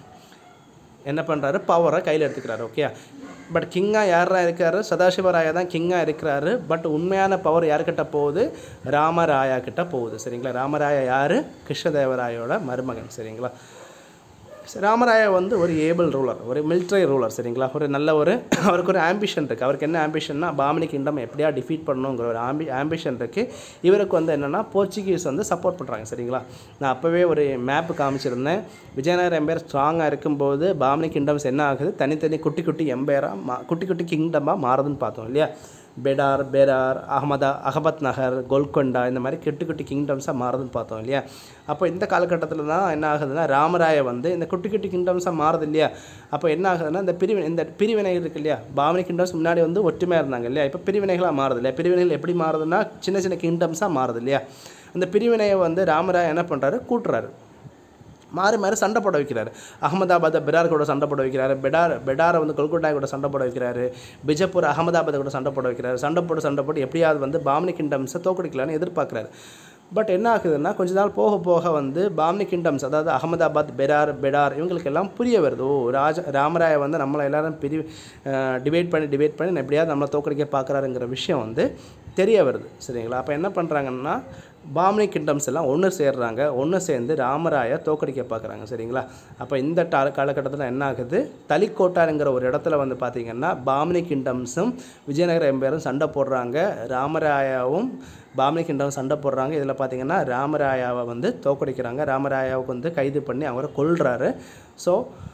என்ன பண்ணுறாரு பவரை கையில் எடுத்துக்கிறாரு ஓகே பட் கிங்காக யாரா இருக்காரு சதாசிவராயா தான் கிங்காக இருக்கிறாரு பட் உண்மையான பவர் யார்கிட்ட போகுது ராமராயா கிட்ட போகுது சரிங்களா ராமராயா யார் கிருஷ்ணதேவராயோட மருமகன் சரிங்களா சரி, ராமராயா வந்து ஒரு ஏபிள் ரூலர் ஒரு மிலிட்ரி ரூலர் சரிங்களா ஒரு நல்ல ஒரு அவருக்கு ஒரு ஆம்பிஷன் இருக்குது அவருக்கு என்ன ஆம்பிஷன்னா பாமினி கிங்டம் எப்படியா டிஃபீட் பண்ணணுங்கிற ஒரு ஆம்பி ஆம்பிஷன் இருக்குது இவருக்கு வந்து என்னென்னா போர்ச்சுகீஸ் வந்து சப்போர்ட் பண்ணுறாங்க சரிங்களா நான் அப்போவே ஒரு மேப் காமிச்சிருந்தேன் விஜயநகர எம்பையர் ஸ்ட்ராங்காக இருக்கும்போது பாமினி கிங்டம்ஸ் என்ன ஆகுது தனித்தனி குட்டி குட்டி எம்பையராக மா குட்டி குட்டி கிங்டமாக மாறுதுன்னு பார்த்தோம் இல்லையா பெடார் பெரார் அகமதா அகமத் நகர் கோல்கொண்டா இந்த மாதிரி குட்டி குட்டி கிங்டம்ஸாக மாறுதுன்னு பார்த்தோம் இல்லையா அப்போ இந்த காலகட்டத்தில் தான் என்ன ஆகுதுன்னா ராமராய வந்து இந்த குட்டி குட்டி கிங்டம்ஸாக மாறுது இல்லையா அப்போ என்ன ஆகுதுன்னா இந்த பிரிவினை இந்த பிரிவினை இருக்கு இல்லையா பாவனி கிங்டம்ஸ் முன்னாடி வந்து ஒற்றுமையாக இருந்தாங்க இல்லையா இப்போ பிரிவினைகளாக மாறுது இல்லையா பிரிவினைகள் எப்படி மாறுதுன்னா சின்ன சின்ன கிங்டம்ஸாக மாறுது இல்லையா அந்த பிரிவினையை வந்து ராமராய என்ன பண்ணுறாரு கூட்டுறாரு மாறி மாறி சண்டை போட வைக்கிறாரு அகமதாபாத்தை பெடார் கூட சண்டை போட வைக்கிறாரு பெடார் பெடாரை வந்து கொல்கட்டா கூட சண்டை போட வைக்கிறாரு பிஜப்பூர் அகமதாபாத் கூட சண்டை போட வைக்கிறாரு சண்டை போட்டு சண்டை போட்டு எப்படியாவது வந்து பாம்னி கிங்டம்ஸை தோக்கடிக்கலான்னு எதிர்பார்க்குறாரு பட் என்ன ஆகுதுன்னா கொஞ்ச நாள் போக போக வந்து பாம்னி கிங்டம்ஸ் அதாவது அகமதாபாத் பெடார் பெடார் இவங்களுக்கெல்லாம் புரிய வருது ஓ ராஜ ராமராய வந்து நம்மளை எல்லாரும் பிரி டிபேட் பண்ணி டிபேட் பண்ணி எப்படியாவது நம்மளை தோக்கடிக்க பார்க்குறாருங்கிற விஷயம் வந்து தெரிய வருது சரிங்களா அப்போ என்ன பண்ணுறாங்கன்னா பாம்னி கிங்டம்ஸ் எல்லாம் ஒன்று சேர்றாங்க ஒன்று சேர்ந்து ராமராய தோக்கடிக்க பார்க்குறாங்க சரிங்களா அப்போ இந்த டா காலகட்டத்தில் என்ன ஆகுது தலிக்கோட்டாருங்கிற ஒரு இடத்துல வந்து பார்த்திங்கன்னா பாம்னி கிங்டம்ஸும் விஜயநகர எம்பையரும் சண்டை போடுறாங்க ராமராயாவும் பாம்னி கிங்டம் சண்டை போடுறாங்க இதில் பார்த்தீங்கன்னா ராமராயாவை வந்து தோக்கடிக்கிறாங்க ராமராயாவுக்கு வந்து கைது பண்ணி அவரை கொல்றாரு ஸோ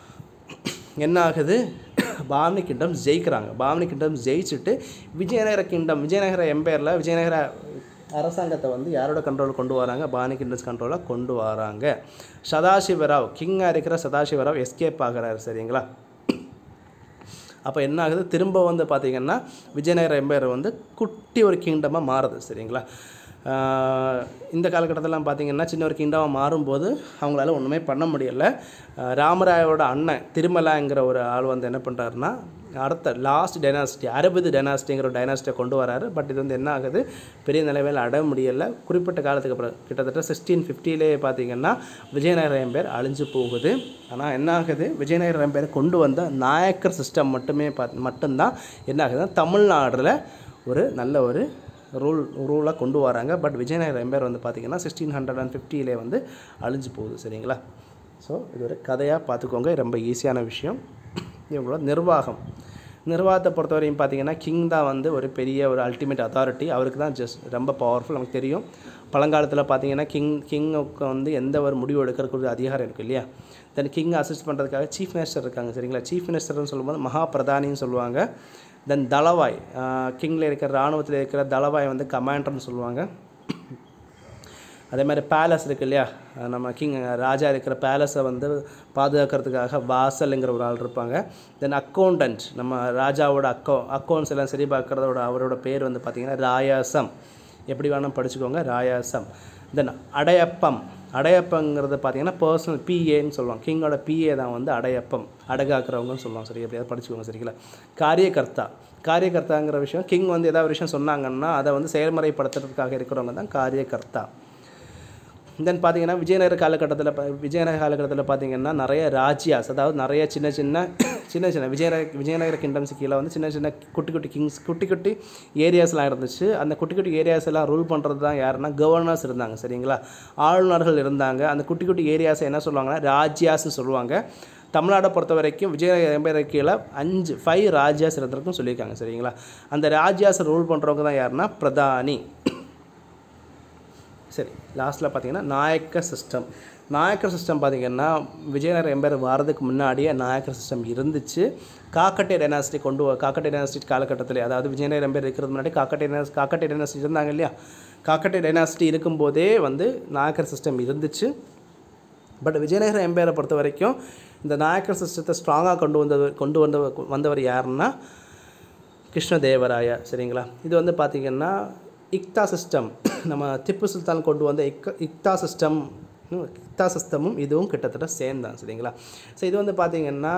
என்ன ஆகுது பாவனி கிங்டம் ஜெயிக்கிறாங்க பாவனி கிங்டம் ஜெயிச்சுட்டு விஜயநகர கிங்டம் விஜயநகர எம்பையரில் விஜயநகர அரசாங்கத்தை வந்து யாரோட கண்ட்ரோல் கொண்டு வராங்க பாவனி கிங்டம்ஸ் கண்ட்ரோலாக கொண்டு வராங்க சதாசிவராவ் கிங்காக இருக்கிற சதாசிவராவ் எஸ்கேப் ஆகிறாரு சரிங்களா அப்போ என்ன ஆகுது திரும்ப வந்து பார்த்திங்கன்னா விஜயநகர எம்பையர் வந்து குட்டி ஒரு கிங்டமாக மாறுது சரிங்களா ஆஹ் இந்த காலகட்டத்திலலாம் பார்த்திங்கன்னா சின்ன ஒரு கிங்டமாக மாறும்போது அவங்களால ஒன்றுமே பண்ண முடியலை ஆஹ் ராமராயோட அண்ணன் திருமலாங்கிற ஒரு ஆள் வந்து என்ன பண்ணுறாருன்னா அடுத்த லாஸ்ட் டைனாசிட்டி அறுபது டைனாசிட்டிங்கிற ஒரு டைனாசிட்டியை கொண்டு வராரு பட் இது வந்து என்ன ஆகுது பெரிய நிலைமையில் அடைய முடியலை குறிப்பிட்ட காலத்துக்கு அப்புறம் கிட்டத்தட்ட சிக்ஸ்டீன் ஃபிஃப்டிலே பார்த்தீங்கன்னா விஜயநகர எம்பேர் அழிஞ்சு போகுது ஆனால் என்ன ஆகுது விஜயநகர எம்பேர் கொண்டு வந்த நாயக்கர் சிஸ்டம் மட்டுமே பார்த்து மட்டும்தான் என்ன ஆகுதுன்னா தமிழ்நாட்டில் ஒரு நல்ல ஒரு ரூல் ரூலாக கொண்டு வராங்க பட் விஜயநகர எம்பேர் வந்து பார்த்திங்கன்னா சிக்ஸ்டீன் ஹண்ட்ரட் அண்ட் ஃபிஃப்டியிலே வந்து அழிஞ்சு போகுது சரிங்களா ஸோ இது ஒரு கதையாக பார்த்துக்கோங்க ரொம்ப ஈஸியான விஷயம் இவங்களோட நிர்வாகம் நிர்வாகத்தை பொறுத்தவரையும் பார்த்தீங்கன்னா கிங் தான் வந்து ஒரு பெரிய ஒரு அல்டிமேட் அத்தாரிட்டி அவருக்கு தான் ஜஸ்ட் ரொம்ப பவர்ஃபுல் நமக்கு தெரியும் பழங்காலத்தில் பார்த்தீங்கன்னா கிங் கிங்குக்கு வந்து எந்த ஒரு முடிவு எடுக்கிறதுக்கு ஒரு அதிகாரம் இருக்குது இல்லையா தென் கிங் அசிஸ்ட் பண்ணுறதுக்காக சீஃப் மினிஸ்டர் இருக்காங்க சரிங்களா சீஃப் மினிஸ்டர்னு சொல்லும்போது மகா பிரதானின்னு சொல்லுவாங்க தென் தளவாய் கிங்கில் இருக்கிற இராணுவத்தில் இருக்கிற தளவாய் வந்து கமாண்டர்னு சொல்லுவாங்க அதே மாதிரி பேலஸ் இருக்கு இல்லையா அஹ் நம்ம கிங் ராஜா இருக்கிற பேலஸை வந்து பாதுகாக்கிறதுக்காக வாசல்ங்கிற ஒரு ஆள் இருப்பாங்க தென் அக்கௌண்டன்ட் நம்ம ராஜாவோட அக்கௌ அக்கௌண்ட்ஸ் எல்லாம் சரி பார்க்குறதோட அவரோட பேர் வந்து பார்த்திங்கன்னா ராயாசம் எப்படி வேணால் படிச்சுக்கோங்க ராயாசம் தென் அடையப்பம் அடையப்பங்கிறது பார்த்தீங்கன்னா பர்சனல் பிஏன்னு சொல்லுவாங்க கிங்கோட பிஏ தான் வந்து அடையப்பம் அடகாக்குறவங்கன்னு சொல்லுவாங்க சரி எப்படியாவது படிச்சுக்கோங்க சரிங்களா காரியகர்த்தா காரியகர்த்தாங்கிற விஷயம் கிங் வந்து ஏதாவது விஷயம் சொன்னாங்கன்னா அதை வந்து செயல்முறைப்படுத்துறதுக்காக இருக்கிறவங்க தான் காரியகர்த்தா தென் பார்த்தீங்கன்னா விஜயநகர காலகட்டத்தில் ப- விஜயநகர காலகட்டத்தில் பார்த்தீங்கன்னா நிறைய ராஜ்யாஸ் அதாவது நிறைய சின்ன சின்ன சின்ன சின்ன விஜயநகர விஜயநகர கிங்டம்ஸ் கீழே வந்து சின்ன சின்ன குட்டி குட்டி கிங்ஸ் குட்டி குட்டி ஏரியாஸ்லாம் இருந்துச்சு அந்த குட்டி குட்டி ஏரியாஸ் எல்லாம் ரூல் பண்ணுறது தான் யாருன்னா கவர்னர்ஸ் இருந்தாங்க சரிங்களா ஆளுநர்கள் இருந்தாங்க அந்த குட்டி குட்டி ஏரியாஸை என்ன சொல்லுவாங்கன்னா ராஜ்யாஸ் சொல்லுவாங்க தமிழ்நாடை பொறுத்த வரைக்கும் விஜயநகர எம்பையர் கீழே அஞ்சு ஃபைவ் ராஜ்யாஸ் இருந்திருக்கும் சொல்லியிருக்காங்க சரிங்களா அந்த ராஜ்யாஸை ரூல் பண்ணுறவங்க தான் யாருன்னா பிரதானி சரி லாஸ்ட்டில் பார்த்தீங்கன்னா நாயக்கர் சிஸ்டம் நாயக்கர் சிஸ்டம் பார்த்தீங்கன்னா விஜயநகர எம்பையர் வாரதுக்கு முன்னாடியே நாயக்கர் சிஸ்டம் இருந்துச்சு காக்கட்டை டைனாசிட்டி கொண்டு வ- காக்கட்டை டைனாசிட்டி காலகட்டத்தில் அதாவது விஜயநகர எம்பையர் இருக்கிறது முன்னாடி காக்கட்டை டைனாஸ் காக்கட்டை டைனாசிட்டி இருந்தாங்க இல்லையா காக்கட்டை டைனாசிட்டி இருக்கும்போதே வந்து நாயக்கர் சிஸ்டம் இருந்துச்சு பட் விஜயநகர எம்பையரை பொறுத்த வரைக்கும் இந்த நாயக்கர் சிஸ்டத்தை ஸ்ட்ராங்காக கொண்டு வந்தது கொண்டு வந்த வந்தவர் யாருன்னா கிருஷ்ணதேவராய சரிங்களா இது வந்து பார்த்திங்கன்னா இக்தா சிஸ்டம் நம்ம திப்பு சுல்தான் கொண்டு வந்த இக் இக்தா சிஸ்டம் இக்தா சிஸ்டமும் இதுவும் கிட்டத்தட்ட சேம் தான் சரிங்களா ஸோ இது வந்து பார்த்திங்கன்னா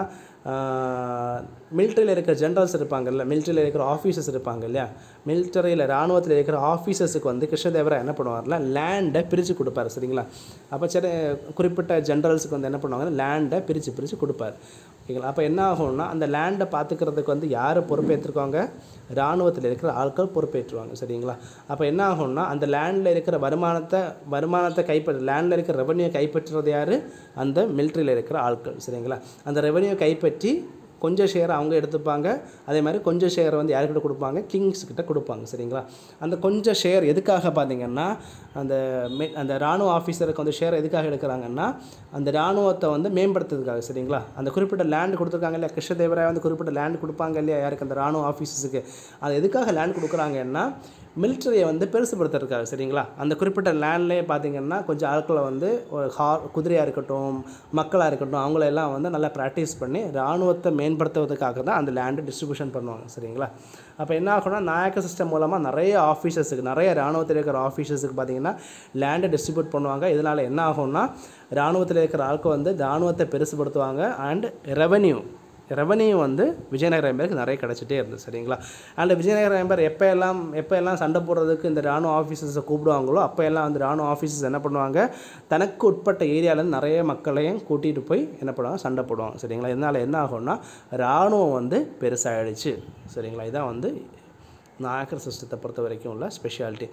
மிலிட்டரியில் இருக்கிற ஜென்ரல்ஸ் இருப்பாங்கல்ல மிலிட்டரியில் இருக்கிற ஆஃபீஸர்ஸ் இருப்பாங்க இல்லையா மிலிட்டரியில் இராணுவத்தில் இருக்கிற ஆஃபீஸர்ஸுக்கு வந்து கிருஷ்ணதேவரா என்ன பண்ணுவார்ல லேண்டை பிரித்து கொடுப்பாரு சரிங்களா அப்போ சில குறிப்பிட்ட ஜென்ரல்ஸுக்கு வந்து என்ன பண்ணுவாங்கன்னா லேண்டை பிரித்து பிரித்து கொடுப்பார் ஓகேங்களா அப்போ என்ன ஆகும்னா அந்த லேண்டை பார்த்துக்கிறதுக்கு வந்து யார் பொறுப்பேற்றுருக்காங்க இராணுவத்தில் இருக்கிற ஆட்கள் பொறுப்பேற்றுவாங்க சரிங்களா அப்போ என்ன ஆகும்னா அந்த லேண்டில் இருக்கிற வருமானத்தை வருமானத்தை கைப்பற்ற லேண்டில் இருக்கிற ரெவன்யூ கைப்பற்றுறது யார் அந்த மிலிட்ரியில் இருக்கிற ஆட்கள் சரிங்களா அந்த ரெவன்யூ கைப்பற்றி கொஞ்சம் ஷேர் அவங்க எடுத்துப்பாங்க அதே மாதிரி கொஞ்சம் ஷேர் வந்து யார்கிட்ட கொடுப்பாங்க கிங்ஸ் கிட்ட கொடுப்பாங்க சரிங்களா அந்த கொஞ்சம் ஷேர் எதுக்காக பார்த்தீங்கன்னா அந்த மே அந்த இராணுவ ஆஃபீஸருக்கு வந்து ஷேர் எதுக்காக எடுக்கிறாங்கன்னா அந்த இராணுவத்தை வந்து மேம்படுத்துறதுக்காக சரிங்களா அந்த குறிப்பிட்ட லேண்ட் கொடுத்துருக்காங்க இல்லையா கிருஷ்ணதேவராய வந்து குறிப்பிட்ட லேண்ட் கொடுப்பாங்க இல்லையா யாருக்கு அந்த இராணுவ ஆஃபீஸஸுக்கு அது எதுக்காக லேண்ட் கொடுக்குறாங்கன்னா மிலிட்டரியை வந்து பெருசுபடுத்துறதுக்காக சரிங்களா அந்த குறிப்பிட்ட லேண்ட்லேயே பார்த்தீங்கன்னா கொஞ்சம் ஆட்களை வந்து ஒரு ஹா குதிரையாக இருக்கட்டும் மக்களாக இருக்கட்டும் அவங்களெல்லாம் வந்து நல்லா ப்ராக்டிஸ் பண்ணி இராணுவத்தை மேம்படுத்துவதற்காக தான் அந்த லேண்டு டிஸ்ட்ரிபியூஷன் பண்ணுவாங்க சரிங்களா அப்போ என்ன ஆகும்னா நாயக்க சிஸ்டம் மூலமாக நிறைய ஆஃபீஸர்ஸுக்கு நிறைய இராணுவத்தில் இருக்கிற ஆஃபீஸர்ஸுக்கு பார்த்தீங்கன்னா லேண்டை டிஸ்ட்ரிபியூட் பண்ணுவாங்க இதனால் என்ன ஆகும்னா இராணுவத்தில் இருக்கிற ஆட்கள் வந்து இராணுவத்தை பெருசுபடுத்துவாங்க அண்ட் ரெவன்யூ ரெவன்யூ வந்து விஜயநகர எம்பருக்கு நிறைய கிடச்சிட்டே இருந்தது சரிங்களா அண்ட் விஜயநகர எம்பர் எப்போ எல்லாம் எப்போ எல்லாம் சண்டை போடுறதுக்கு இந்த ராணுவ ஆஃபீஸர்ஸை கூப்பிடுவாங்களோ அப்போ எல்லாம் வந்து ராணுவ ஆஃபீஸர்ஸ் என்ன பண்ணுவாங்க தனக்கு உட்பட்ட ஏரியாவிலேருந்து நிறைய மக்களையும் கூட்டிகிட்டு போய் என்ன பண்ணுவாங்க சண்டை போடுவாங்க சரிங்களா இதனால் என்ன ஆகும்னா இராணுவம் வந்து பெருசாகிடுச்சு சரிங்களா இதான் வந்து நாயக்கர் சிஸ்டத்தை பொறுத்த வரைக்கும் உள்ள ஸ்பெஷாலிட்டி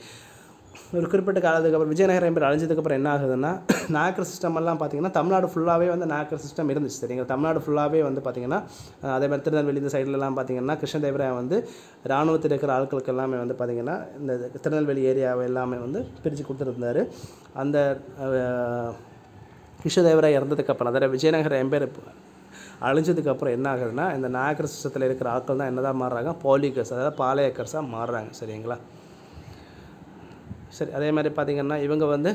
ஒரு குறிப்பிட்ட காலத்துக்கு அப்புறம் விஜயநகர எம்பர் அழிஞ்சதுக்கப்புறம் என்ன ஆகுதுன்னா நாயக்கர் சிஸ்டம் எல்லாம் பார்த்தீங்கன்னா தமிழ்நாடு ஃபுல்லாகவே வந்து நாயக்கர் சிஸ்டம் இருந்துச்சு சரிங்களா தமிழ்நாடு ஃபுல்லாகவே வந்து பார்த்தீங்கன்னா அஹ் அதே மாதிரி திருநெல்வேலி இந்த சைட்லலாம் பார்த்தீங்கன்னா கிருஷ்ணதேவராய வந்து இராணுவத்தில் இருக்கிற ஆட்களுக்கு எல்லாமே வந்து பார்த்தீங்கன்னா இந்த திருநெல்வேலி ஏரியாவை எல்லாமே வந்து பிரித்து கொடுத்துருந்தாரு அந்த அஹ், கிருஷ்ணதேவராய இறந்ததுக்கப்புறம் அதாவது விஜயநகர எம்பேர் அழிஞ்சதுக்கப்புறம் என்ன ஆகுதுன்னா இந்த நாயக்கர் சிஸ்டத்தில் இருக்கிற ஆட்கள் தான் என்னதான் மாறுறாங்க பாலிகர்ஸ் அதாவது பாளையக்கர்ஸாக மாறுறாங்க சரிங்களா சரி அதே மாதிரி பார்த்திங்கன்னா இவங்க வந்து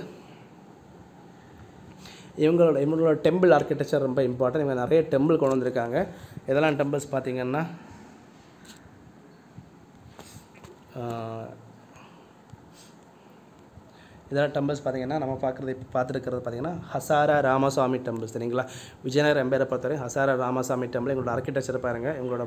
இவங்களோட இவங்களோட டெம்பிள் ஆர்கிடெக்சர் ரொம்ப இம்பார்ட்டன்ட் இவங்க நிறைய டெம்பிள் கொண்டு வந்திருக்காங்க இதெல்லாம் டெம்பிள்ஸ் பார்த்திங்கன்னா ஆஹ், இதெல்லாம் டெம்பிள்ஸ் பார்த்தீங்கன்னா நம்ம பார்க்குறது இப்போ பார்த்துருக்கிறது பார்த்தீங்கன்னா ஹசாரா ராமசாமி டெம்பிள் சரிங்களா விஜயநகர் எம்பேரை பொறுத்தவரை ஹசாரா ராமசாமி டெம்பிள் எங்களோட ஆர்கிடெக்சர் பாருங்கள் எங்களோட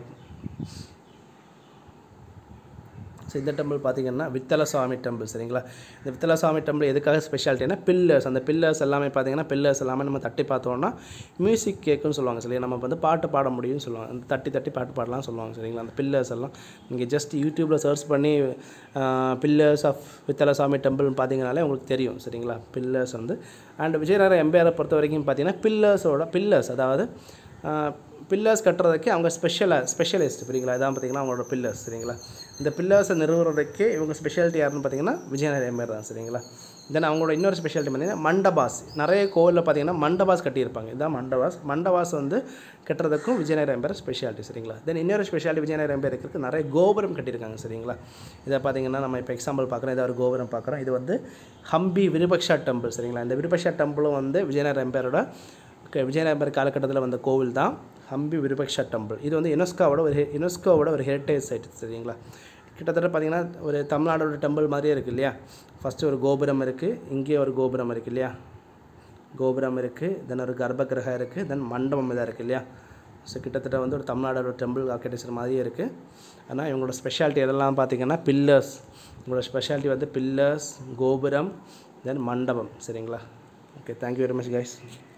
ஸோ இந்த டெம்பிள் பார்த்தீங்கன்னா வித்தல சுவாமி டெம்பிள் சரிங்களா இந்த வித்தல சுவாமி டெம்பிள் எதுக்காக ஸ்பெஷாலிட்டினா பில்லர்ஸ் அந்த பில்லர்ஸ் எல்லாமே பார்த்தீங்கன்னா பில்லர்ஸ் எல்லாமே நம்ம தட்டி பார்த்தோம்னா மியூசிக் கேட்குன்னு சொல்லுவாங்க சரிங்களா நம்ம வந்து பாட்டு பாட முடியும்னு சொல்லுவாங்க அந்த தட்டி தட்டி பாட்டு பாடலாம் சொல்லுவாங்க சரிங்களா அந்த பில்லர்ஸ் எல்லாம் நீங்கள் ஜஸ்ட் யூடியூப்பில் சர்ச் பண்ணி பில்லர்ஸ் ஆஃப் வித்தல சுவாமி டெம்பிள்னு பார்த்தீங்கனாலே உங்களுக்கு தெரியும் சரிங்களா பில்லர்ஸ் வந்து அண்ட் விஜயநகர எம்பையரை பொறுத்த வரைக்கும் பார்த்தீங்கன்னா பில்லர்ஸோட பில்லர்ஸ் அதாவது பில்லர்ஸ் கட்டுறதுக்கு அவங்க ஸ்பெஷலாக ஸ்பெஷலிஸ்ட் சரிங்களா இதான் பார்த்தீங்கன்னா அவங்களோட பில்லர்ஸ் சரிங்களா இந்த பில்லர்ஸை நிறுவுறதுக்கு இவங்க ஸ்பெஷாலிட்டி யாருன்னு பார்த்தீங்கன்னா விஜயநகர எம்பையர் தான் சரிங்களா தென் அவங்களோட இன்னொரு ஸ்பெஷாலிட்டி பார்த்தீங்கன்னா மண்டபாஸ் நிறைய கோவிலில் பார்த்தீங்கன்னா மண்டபாஸ் கட்டியிருப்பாங்க இதான் மண்டபாஸ் மண்டபாஸ் வந்து கட்டுறதுக்கும் விஜயநகர எம்பையர் ஸ்பெஷாலிட்டி சரிங்களா தென் இன்னொரு ஸ்பெஷாலிட்டி விஜயநகர எம்பையர் இருக்கிறதுக்கு நிறைய கோபுரம் கட்டியிருக்காங்க சரிங்களா இதை பார்த்தீங்கன்னா நம்ம இப்போ எக்ஸாம்பிள் பார்க்குறோம் இதை ஒரு கோபுரம் பார்க்குறோம் இது வந்து ஹம்பி விருபக்ஷா டெம்பிள் சரிங்களா இந்த விருபக்ஷா டெம்பிளும் வந்து விஜயநகர எம்பையரோட க- விஜயநகர் காலகட்டத்தில் வந்த கோவில் தான் ஹம்பி விருபக்ஷா டெம்பிள் இது வந்து யுனெஸ்கோவோட ஒரு ஹெ- யுனெஸ்கோவோட ஒரு ஹெரிட்டேஜ் சைட் சரிங்களா கிட்டத்தட்ட பார்த்தீங்கன்னா ஒரு தமிழ்நாடோட டெம்பிள் மாதிரியே இருக்குது இல்லையா ஃபஸ்ட்டு ஒரு கோபுரம் இருக்குது இங்கே ஒரு கோபுரம் இருக்குது இல்லையா கோபுரம் இருக்குது தென் ஒரு கர்ப்பகிரகம் இருக்குது தென் மண்டபம் இதாக இருக்குது இல்லையா ஸோ கிட்டத்தட்ட வந்து ஒரு தமிழ்நாடோட டெம்பிள் ஆர்கிடெக்சர் மாதிரியே இருக்குது ஆனால் இவங்களோட ஸ்பெஷாலிட்டி எதெல்லாம் பார்த்தீங்கன்னா பில்லர்ஸ் இவங்களோட ஸ்பெஷாலிட்டி வந்து பில்லர்ஸ் கோபுரம் தென் மண்டபம் சரிங்களா okay thank you very much guys